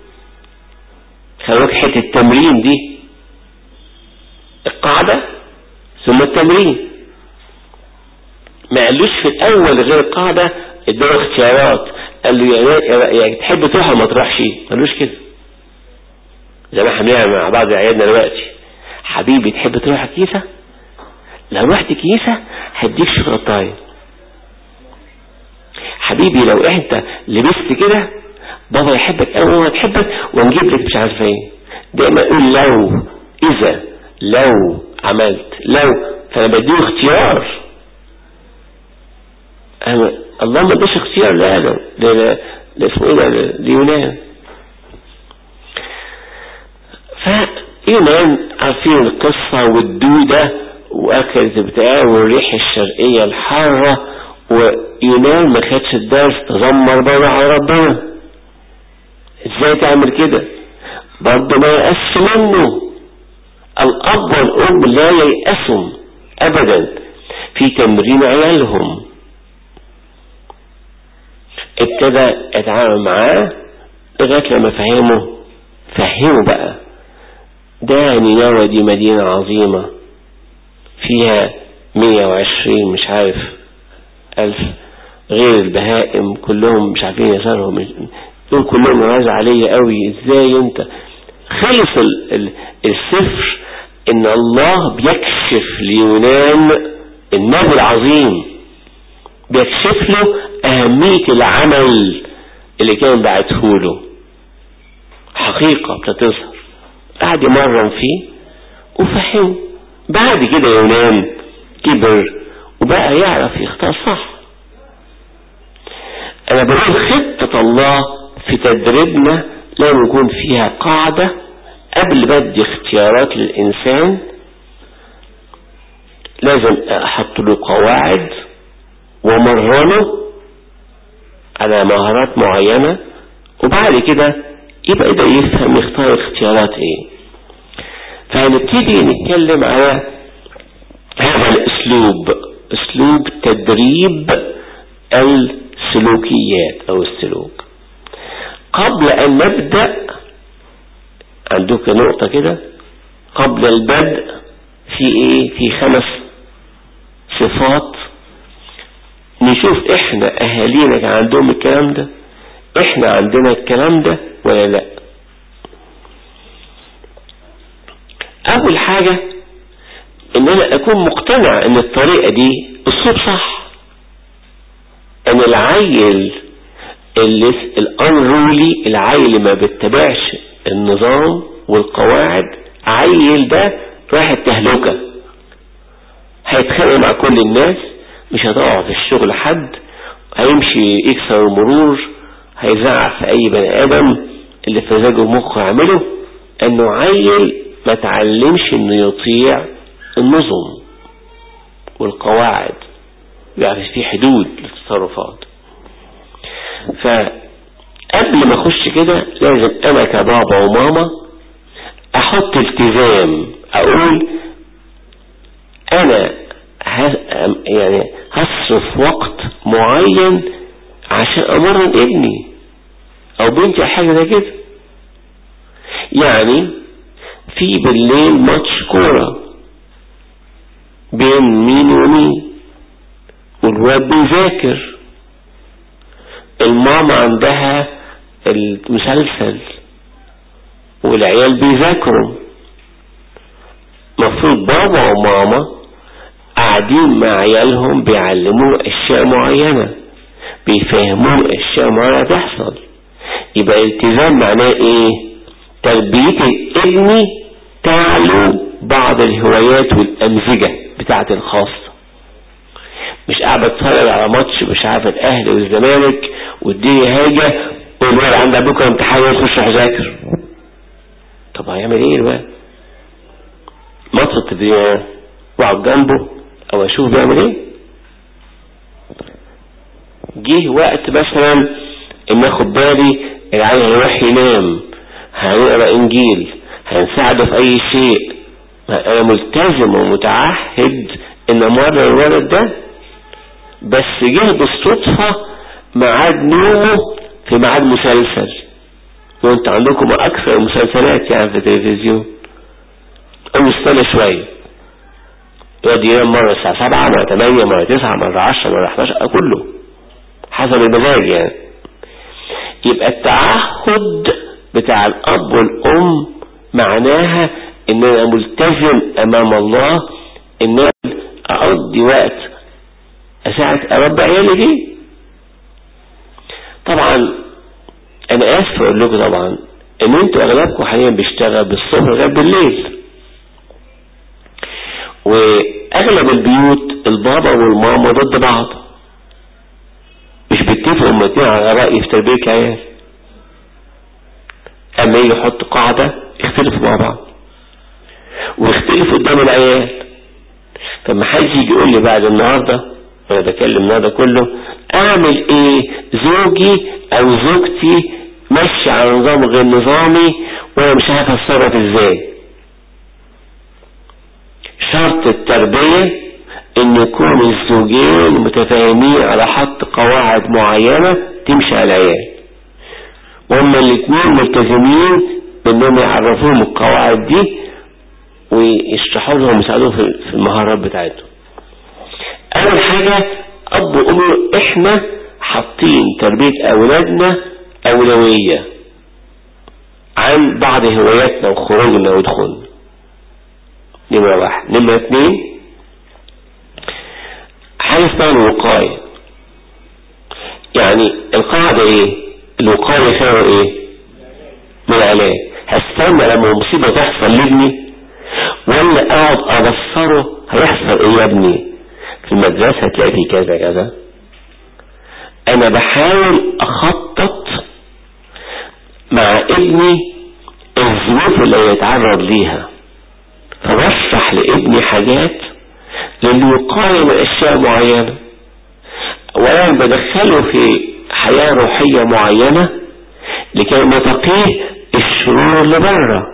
خلوك حته التمرين دي القاعدة ثم التمرين ما قالوش في الاول غير القاعدة اداله اختيارات قال له يعني تحب تروح ولا ما تروحش ما قالوش كده زي ما احنا بنعمل مع بعض عيالنا دلوقتي حبيبي تحب تروح الكنيسة لو رحت كنيسة هديك شوكولاتايه حبيبي لو انت لبست كده بابا يحبك قوي وما تحبك ونجيب لك مش عارف ايه دايما اقول لو اذا لو عملت لو فانا بديه اختيار أنا الله ما اداش اختيار لا لا لا لا اسمه ايه ده ليونان فيونان عارفين القصة والدودة واكلت بتاع والريح الشرقية الحارة ويونان ما خدش الدرس تذمر بره على ربنا ازاي تعمل كده برضه ما يأس منه الاب والام لا ييأسوا ابدا في تمرين عيالهم ابتدى اتعامل معاه لغاية لما فهمه فهمه بقى ده نينوى دي مدينة عظيمة فيها 120 مش عارف ألف غير البهائم كلهم مش عارفين يسارهم دول كلهم نواز عليا قوي ازاي انت خلص ال ال السفر ان الله بيكشف ليونان النبي العظيم بيكشف له اهمية العمل اللي كان بعته له حقيقة بتظهر قعد يمرن فيه وفهمه بعد كده يونان كبر وبقى يعرف يختار صح انا بقول خطة الله في تدريبنا لازم يكون فيها قاعدة قبل بدي اختيارات للإنسان لازم احط له قواعد ومرنه على مهارات معينة وبعد كده يبقى يبقى يفهم يختار اختيارات ايه فهنبتدي نتكلم على هذا الاسلوب اسلوب تدريب السلوكيات او السلوك قبل ان نبدأ عندك نقطة كده قبل البدء في ايه في خمس صفات نشوف احنا اهالينا كان عندهم الكلام ده احنا عندنا الكلام ده ولا لا اول حاجة ان انا اكون مقتنع ان الطريقة دي الصوت صح ان العيل اللي الانرولي العيل اللي ما بيتبعش النظام والقواعد عيل ده رايح التهلكة هيتخانق مع كل الناس مش هتقع في الشغل حد هيمشي يكسر المرور هيزعق في اي بني ادم اللي في مزاجه مخه يعمله انه عيل ما تعلمش انه يطيع النظم والقواعد يعني في حدود للتصرفات فقبل ما اخش كده لازم انا كبابا وماما احط التزام اقول انا يعني هصرف وقت معين عشان امرن ابني او بنتي حاجة زي كده يعني في بالليل ماتش كورة بين مين ومين والواد بيذاكر الماما عندها المسلسل والعيال بيذاكروا مفروض بابا وماما قاعدين مع عيالهم بيعلموه اشياء معينة بيفهموه اشياء معينة تحصل يبقى التزام معناه ايه تربية ابني تعلو بعض الهوايات والامزجة بتاعت الخاصة مش قاعد بتفرج على ماتش مش عارف الاهلي والزمالك والدنيا هاجة والولد عنده بكره امتحان يخش يذاكر طب هيعمل ايه الولد ماتش التدريب واقعد جنبه او اشوف بيعمل ايه جه وقت مثلا ان اخد بالي العيل هيروح ينام هنقرا انجيل هنساعده في اي شيء انا ملتزم ومتعهد ان امرن الولد ده بس جه بالصدفة ميعاد نومه في ميعاد مسلسل وانت عندكم اكثر المسلسلات يعني في التلفزيون قوم استنى شوية يقعد ينام مرة الساعة سبعة مرة تمانية مرة تسعة مرة عشرة مرة حداشر كله حسب المزاج يعني يبقى التعهد بتاع الاب والام معناها ان انا ملتزم امام الله ان انا اقضي وقت اساعد اربي عيالي فيه طبعا انا اسف اقول لكم طبعا ان انتوا اغلبكم حاليا بيشتغل بالصبح لغايه بالليل واغلب البيوت البابا والماما ضد بعض مش بيتفقوا هما الاتنين على رأي في تربية العيال اما يجي يحط قاعدة يختلفوا مع بعض ويختلفوا قدام العيال فما حدش يجي يقول لي بعد النهارده وانا بكلم النهارده كله اعمل ايه زوجي او زوجتي ماشي على نظام غير نظامي وانا مش عارف اتصرف ازاي شرط التربية ان يكون الزوجين متفاهمين على حط قواعد معينة تمشي على العيال وهما الاثنين ملتزمين بانهم يعرفوهم القواعد دي ويشرحوا لهم ويساعدوهم في المهارات بتاعتهم اول حاجة اب وام احنا حاطين تربية اولادنا اولوية عن بعض هواياتنا وخروجنا ودخولنا نمرة واحد نمرة اثنين حاجة اسمها الوقاية يعني القاعدة ايه الوقاية يساوي ايه من العلاج هستنى لما مصيبة تحصل لابني ولا اقعد ابصره هيحصل ايه يا ابني في المدرسة هتلاقي فيه كذا كذا انا بحاول اخطط مع ابني الظروف اللي هيتعرض ليها فبشرح لابني حاجات للوقاية من اشياء معينة وانا بدخله في حياة روحية معينة لكي نتقيه الشرور اللي بره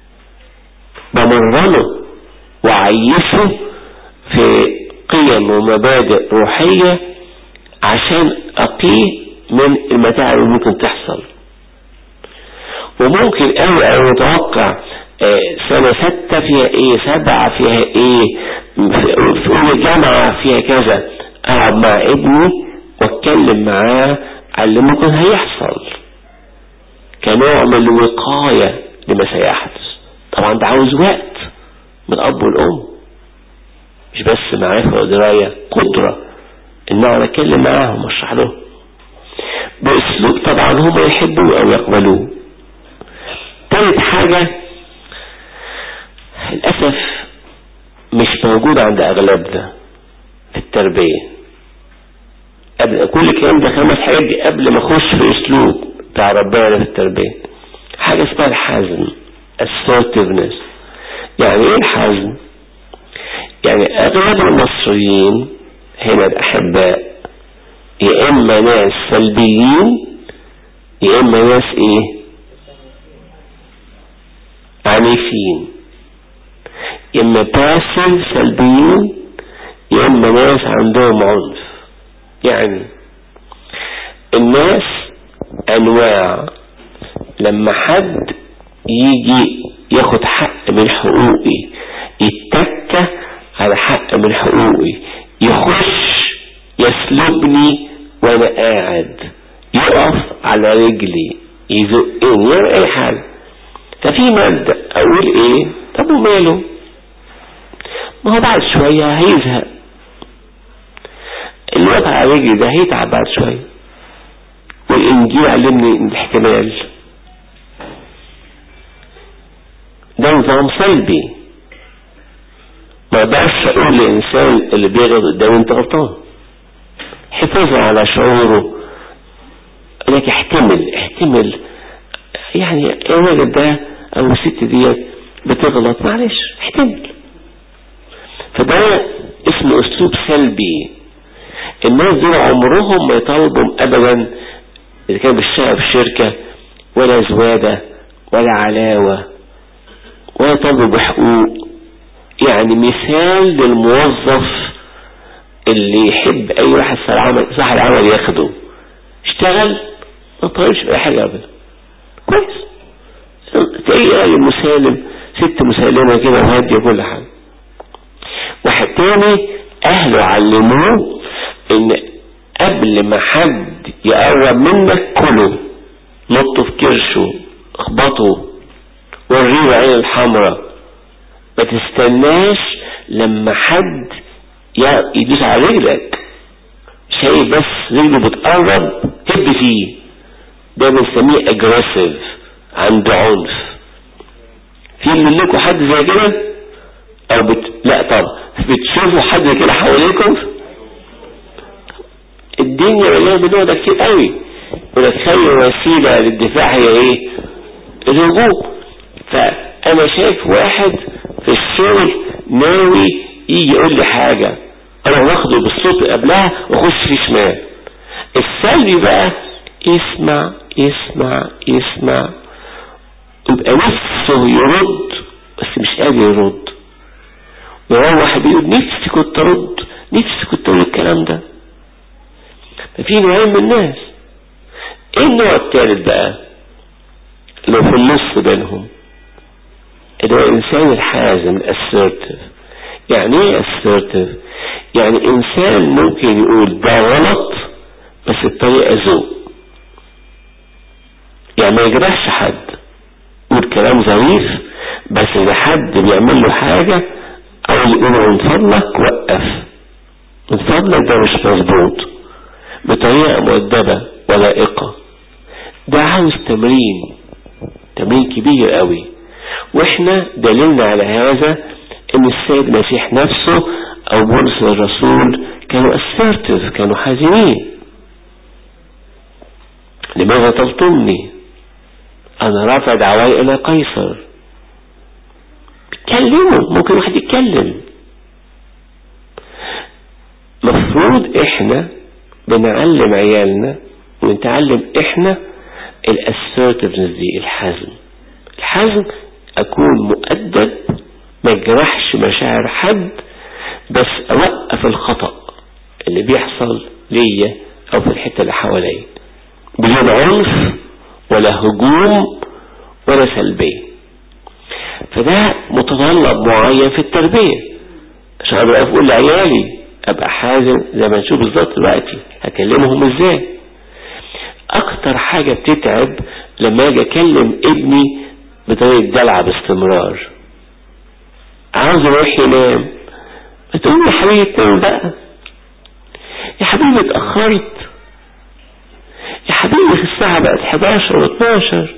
بمرنه وعيشه في قيم ومبادئ روحية عشان أقيه من المتاعب اللي ممكن تحصل وممكن قوي انا متوقع سنة ستة فيها ايه سبعة فيها ايه في اولى جامعة فيها كذا اقعد مع ابني واتكلم معاه على اللي ممكن هيحصل كنوع من الوقاية لما سيحدث طبعا ده عاوز وقت من الاب والام مش بس معرفة ودراية قدرة ان انا اتكلم معاهم واشرح لهم باسلوب طبعا هم يحبوه او يقبلوه تالت حاجة للأسف مش موجود عند أغلبنا في التربية قبل كل الكلام ده خمس حاجات دي قبل ما اخش في اسلوب بتاع ربنا في التربية حاجة اسمها الحزم assertiveness يعني ايه الحزم يعني اغلب المصريين هنا الاحباء يا اما ناس سلبيين يا اما ناس ايه عنيفين يا اما باسل سلبيين يا اما ناس عندهم عنف يعني الناس انواع لما حد يجي ياخد حق من حقوقي يتكى على حق من حقوقي يخش يسلبني وانا قاعد يقف على رجلي يزقني يعمل اي حاجة ففي مادة اقول ايه طب وماله ما هو بعد شوية هيزهق اللي واقف على رجلي ده هيتعب بعد شوية والانجيل علمني الاحتمال ده نظام سلبي ما اقدرش اقول لانسان اللي بيغلط قدامي انت غلطان حفاظا على شعوره لك احتمل احتمل يعني الراجل ده او الست ديت بتغلط معلش احتمل فده اسمه اسلوب سلبي الناس دول عمرهم ما يطالبوا ابدا اذا كان بيشتغل في شركة ولا زوادة ولا علاوة ولا يطالبوا بحقوق يعني مثال للموظف اللي يحب اي واحد صاحب العمل ياخده اشتغل ما طالبش باي حاجة ابدا كويس تلاقي راجل مسالم ست مسالمة كده وهادية كل حاجة واحد تاني اهله علموه ان قبل ما حد يقرب منك كله نطه في كرشه اخبطه وريه عين الحمراء ما تستناش لما حد يدوس على رجلك شايف بس رجله بتقرب هب فيه ده بنسميه اجريسيف عنده عنف في منكم حد زي كده او بت... لا طب بتشوفوا حد كده حواليكم الدنيا مليانه بالنوع ده كتير قوي ونتخيل وسيله للدفاع هي ايه الهجوم فانا شايف واحد في الشغل ناوي يجي يقول لي حاجة انا واخده بالصوت قبلها واخش فيه شمال السلبي بقى يسمع يسمع يسمع يبقى نفسه يرد بس مش قادر يرد ويروح بيقول نفسي كنت ارد نفسي كنت اقول الكلام ده ففي نوعين من الناس ايه النوع الثالث بقى اللي في النص بينهم اللي هو الانسان الحازم الاسيرتيف يعني ايه assertive يعني انسان ممكن يقول ده غلط بس الطريقة ذوق يعني ما يجرحش حد يقول كلام ظريف بس اذا حد بيعمل له حاجة او يقول من فضلك وقف من فضلك ده مش مظبوط بطريقة مؤدبة ولائقة ده عاوز تمرين تمرين كبير قوي واحنا دليلنا على هذا ان السيد المسيح نفسه او بولس الرسول كانوا assertive كانوا حازمين لماذا تلطمني انا رافع دعواي الى قيصر اتكلموا ممكن واحد يتكلم مفروض احنا بنعلم عيالنا ونتعلم احنا الاسرتفنس دي الحزم الحزم اكون مؤدب ما يجرحش مشاعر حد بس اوقف الخطأ اللي بيحصل ليا او في الحتة اللي حواليا بدون عنف ولا هجوم ولا سلبية فده متطلب معين في التربية عشان ابقى اقول لعيالي ابقى حازم زي ما نشوف بالظبط دلوقتي هكلمهم ازاي اكتر حاجة بتتعب لما اجي اكلم ابني بطريقة دلع باستمرار عاوز يروح ينام بتقول يا حبيبي تنام بقى يا حبيبي اتأخرت يا حبيبي الساعة بقت 11 و 12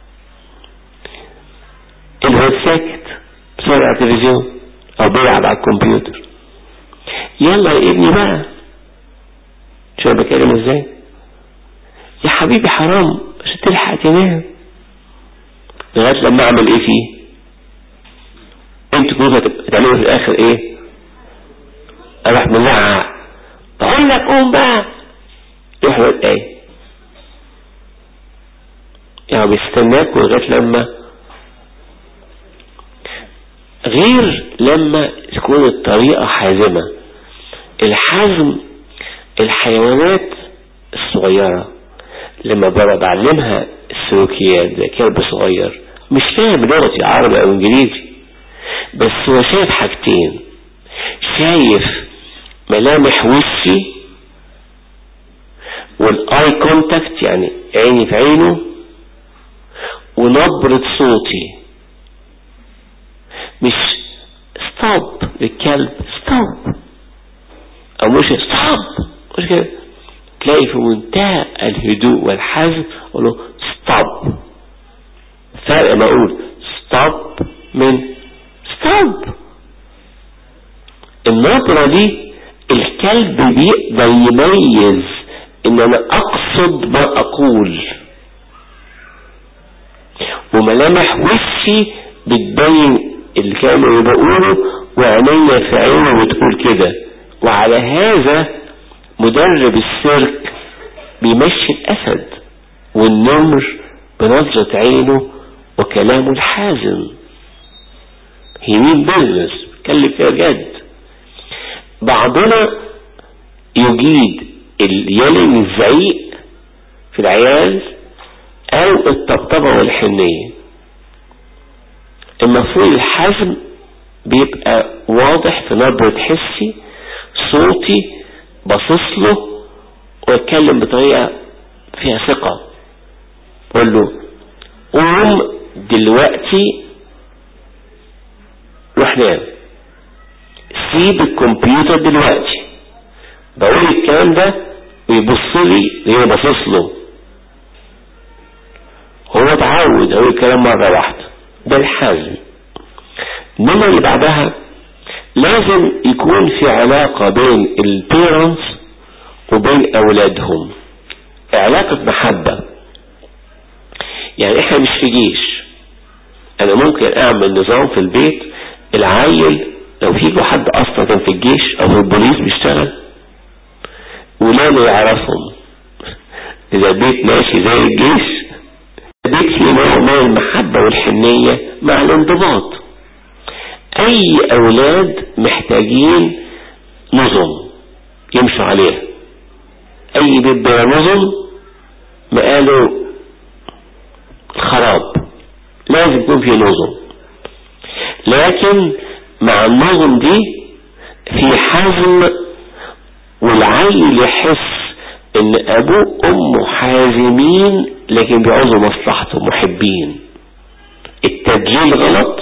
الواد ساكت بيتفرج على التلفزيون او بيلعب على الكمبيوتر يلا يا ابني بقى شو انا بكلم ازاي يا حبيبي حرام عشان تلحق تنام لغايه لما اعمل ايه فيه انتوا كنتوا هتعملوا في الاخر ايه اروح مزعق بقول لك قوم بقى يروح يقول ايه يعني بيستناك لغايه لما غير لما تكون الطريقة حازمة الحزم الحيوانات الصغيرة لما بعلمها السلوكيات زي كلب صغير مش فاهم لغتي عربي او انجليزي بس هو شايف حاجتين شايف ملامح وشي والاي كونتاكت يعني عيني في عينه ونبرة صوتي مش ستوب للكلب ستوب او مش ستوب مش كده تلاقي في منتهى الهدوء والحزم اقول له ستوب فرق ما اقول ستوب من ستوب النبرة دي الكلب بيقدر يميز ان انا اقصد ما اقول وملامح وشي بتبين اللي كانوا بقوله وعينيا في عينه بتقول كده وعلى هذا مدرب السيرك بيمشي الأسد والنمر بنظرة عينه وكلامه الحازم هيمين بيزنس كلم فيها جد بعضنا يجيد اليلين الزعيق في العيال او الطبطبة والحنية المفروض الحزم بيبقى واضح في نبرة حسي صوتي باصص له واتكلم بطريقة فيها ثقة قول له قوم دلوقتي روح نام سيب الكمبيوتر دلوقتي بقول الكلام ده ويبص لي وهي باصص له هو اتعود اقول الكلام مرة واحدة ده الحزم انما اللي بعدها لازم يكون في علاقة بين البيرنتس وبين اولادهم علاقة محبة يعني احنا مش في جيش انا ممكن اعمل نظام في البيت العيل لو في حد اصلا كان في الجيش او في البوليس بيشتغل ولاده يعرفهم اذا البيت ماشي زي الجيش البيت فيه نوع من المحبة والحنية مع الانضباط اي اولاد محتاجين نظم يمشوا عليها اي بيت بلا نظم مقاله خراب لازم يكون فيه نظم لكن مع النظم دي في حزم والعيل يحس ان ابوه وامه حازمين لكن بيعوزوا مصلحته محبين التدليل غلط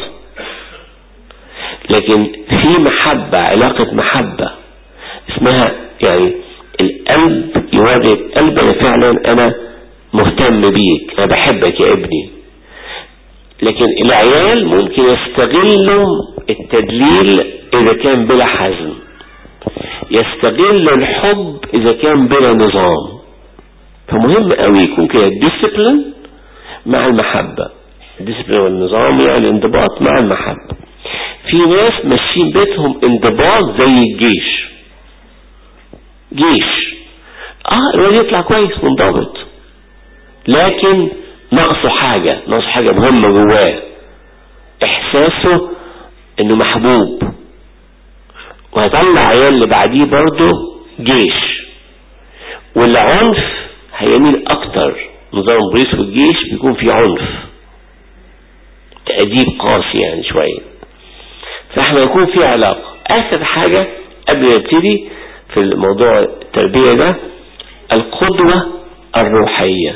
لكن في محبة علاقة محبة اسمها يعني القلب يوري القلب انا فعلا انا مهتم بيك انا بحبك يا ابني لكن العيال ممكن يستغلوا التدليل اذا كان بلا حزم يستغل الحب اذا كان بلا نظام فمهم قوي يكون كده الديسيبلين مع المحبة الديسيبلين والنظام يعني الانضباط مع المحبة في ناس ماشيين بيتهم انضباط زي الجيش جيش اه الولد يطلع كويس منضبط لكن ناقصه حاجة ناقصه حاجة مهمة جواه احساسه انه محبوب وهطلع عيال اللي بعديه برضه جيش والعنف هيميل اكتر نظام البوليس والجيش بيكون فيه عنف أديب قاسي يعني شوية فاحنا يكون في علاقة آخر حاجة قبل نبتدي في الموضوع التربية ده القدوة الروحية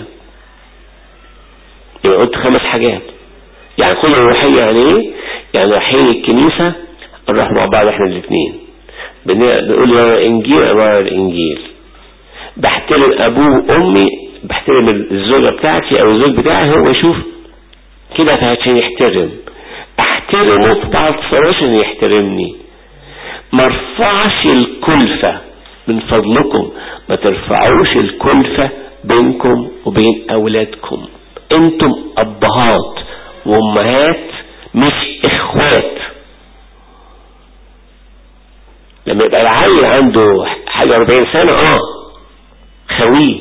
يبقى قلت خمس حاجات يعني القدوة الروحية يعني ايه يعني رايحين الكنيسة نروح مع بعض احنا الاثنين بنقول يا الانجيل امر الانجيل بحترم ابوه وامي بحترم الزوجة بتاعتي او الزوج بتاعي هو يشوف كده عشان يحترم احترمه في بعض الصورات عشان يحترمني ما ارفعش الكلفة من فضلكم ما ترفعوش الكلفة بينكم وبين اولادكم انتم ابهات وامهات مش اخوات لما يبقى العيل عنده حاجة 40 سنة اه خويه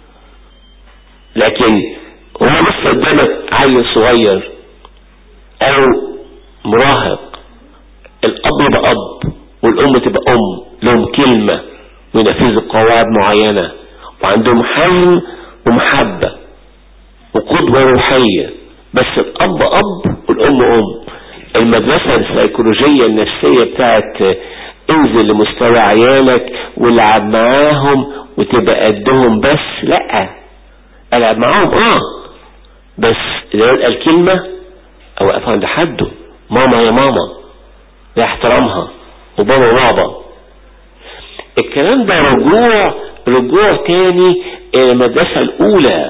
لكن هو لسه قدامك عيل صغير او مراهق الاب يبقى اب والام تبقى ام لهم كلمة وينفذوا قواعد معينة وعندهم حلم ومحبة وقدوة روحية بس الاب اب والام ام المدرسة السيكولوجية النفسية بتاعت انزل لمستوى عيالك والعب معاهم وتبقى قدهم بس لا العب معاهم اه بس اذا قال كلمة او اقف عند حده ماما يا ماما لا احترامها وبابا وبابا الكلام ده رجوع رجوع تاني الى المدرسة الاولى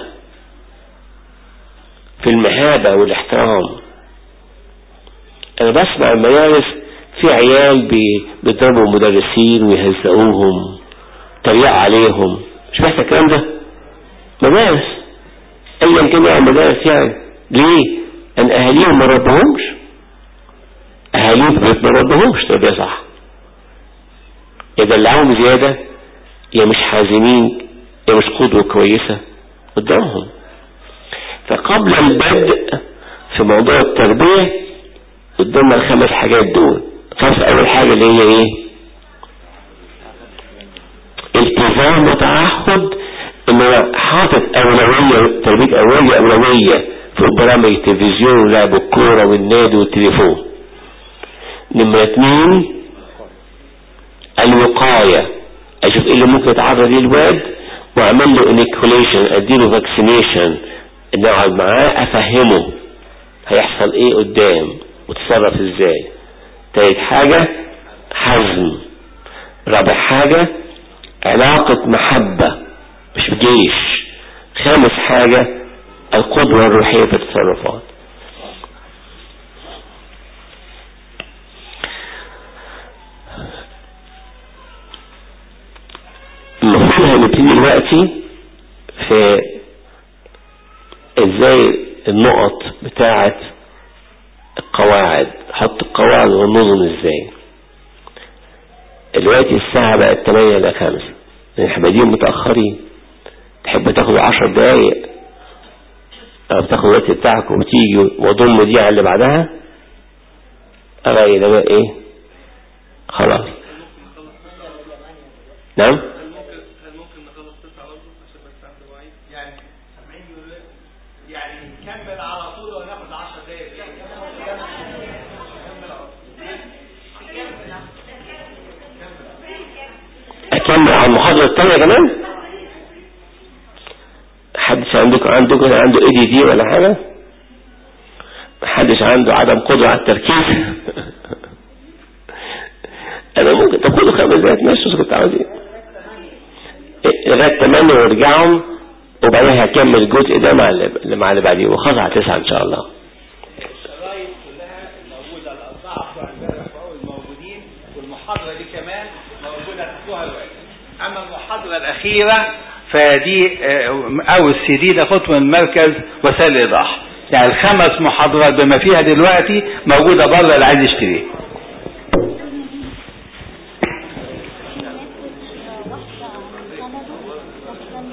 في المهابة والاحترام انا بسمع المدارس في عيال بيضربوا المدرسين ويهزقوهم تريق عليهم مش بحث الكلام ده مدارس ايا كان يعني مدارس يعني ليه ان اهاليهم ما ربهمش اهاليهم في البيت ما ربهمش تربيه صح يدلعوهم زيادة يا مش حازمين يا مش قدوة كويسة قدامهم فقبل البدء في موضوع التربية قدامنا الخمس حاجات دول خمس اول حاجة اللي هي ايه التزام وتعهد انه حاطط اولوية تربية اولوية اولوية في برامج التلفزيون ولعب الكورة والنادي والتليفون نمرة اتنين الوقاية اشوف ايه اللي ممكن يتعرض ليه الواد واعمل له انيكوليشن اديله فاكسينيشن ان اقعد معاه افهمه هيحصل ايه قدام وتصرف ازاي تالت حاجة حزم رابع حاجة علاقة محبة مش بجيش خامس حاجة القدوة الروحية في التصرفات المفروض هنبتدي دلوقتي في ازاي النقط بتاعة القواعد حط القواعد والنظم ازاي دلوقتي الساعة بقت 8 إلى 5 احنا بادئين متأخرين تحب تاخد 10 دقايق او تاخد الوقت بتاعك وتيجي وضم دي على اللي بعدها اغاية ده بقى ايه خلاص نعم اكمل على المحاضرة التانية كمان محدش عندكم عندكم عنده اي دي دي ولا حاجة محدش عنده عدم قدرة على التركيز انا ممكن طب خدوا خمس دقايق ماشي كنت عاوز ايه لغاية 8 وارجعهم وبعدين هكمل الجزء ده مع اللي مع اللي بعديه وخلاص على 9 ان شاء الله الشرايط كلها موجودة الأربعة بتوع امبارح فوق الموجودين والمحاضرة دي كمان موجودة تحتها دلوقتي أما المحاضرة الأخيرة فدي أو السي دي ده خطوة من مركز وسائل الإيضاح يعني الخمس محاضرات بما فيها دلوقتي موجودة بره اللي عايز يشتريه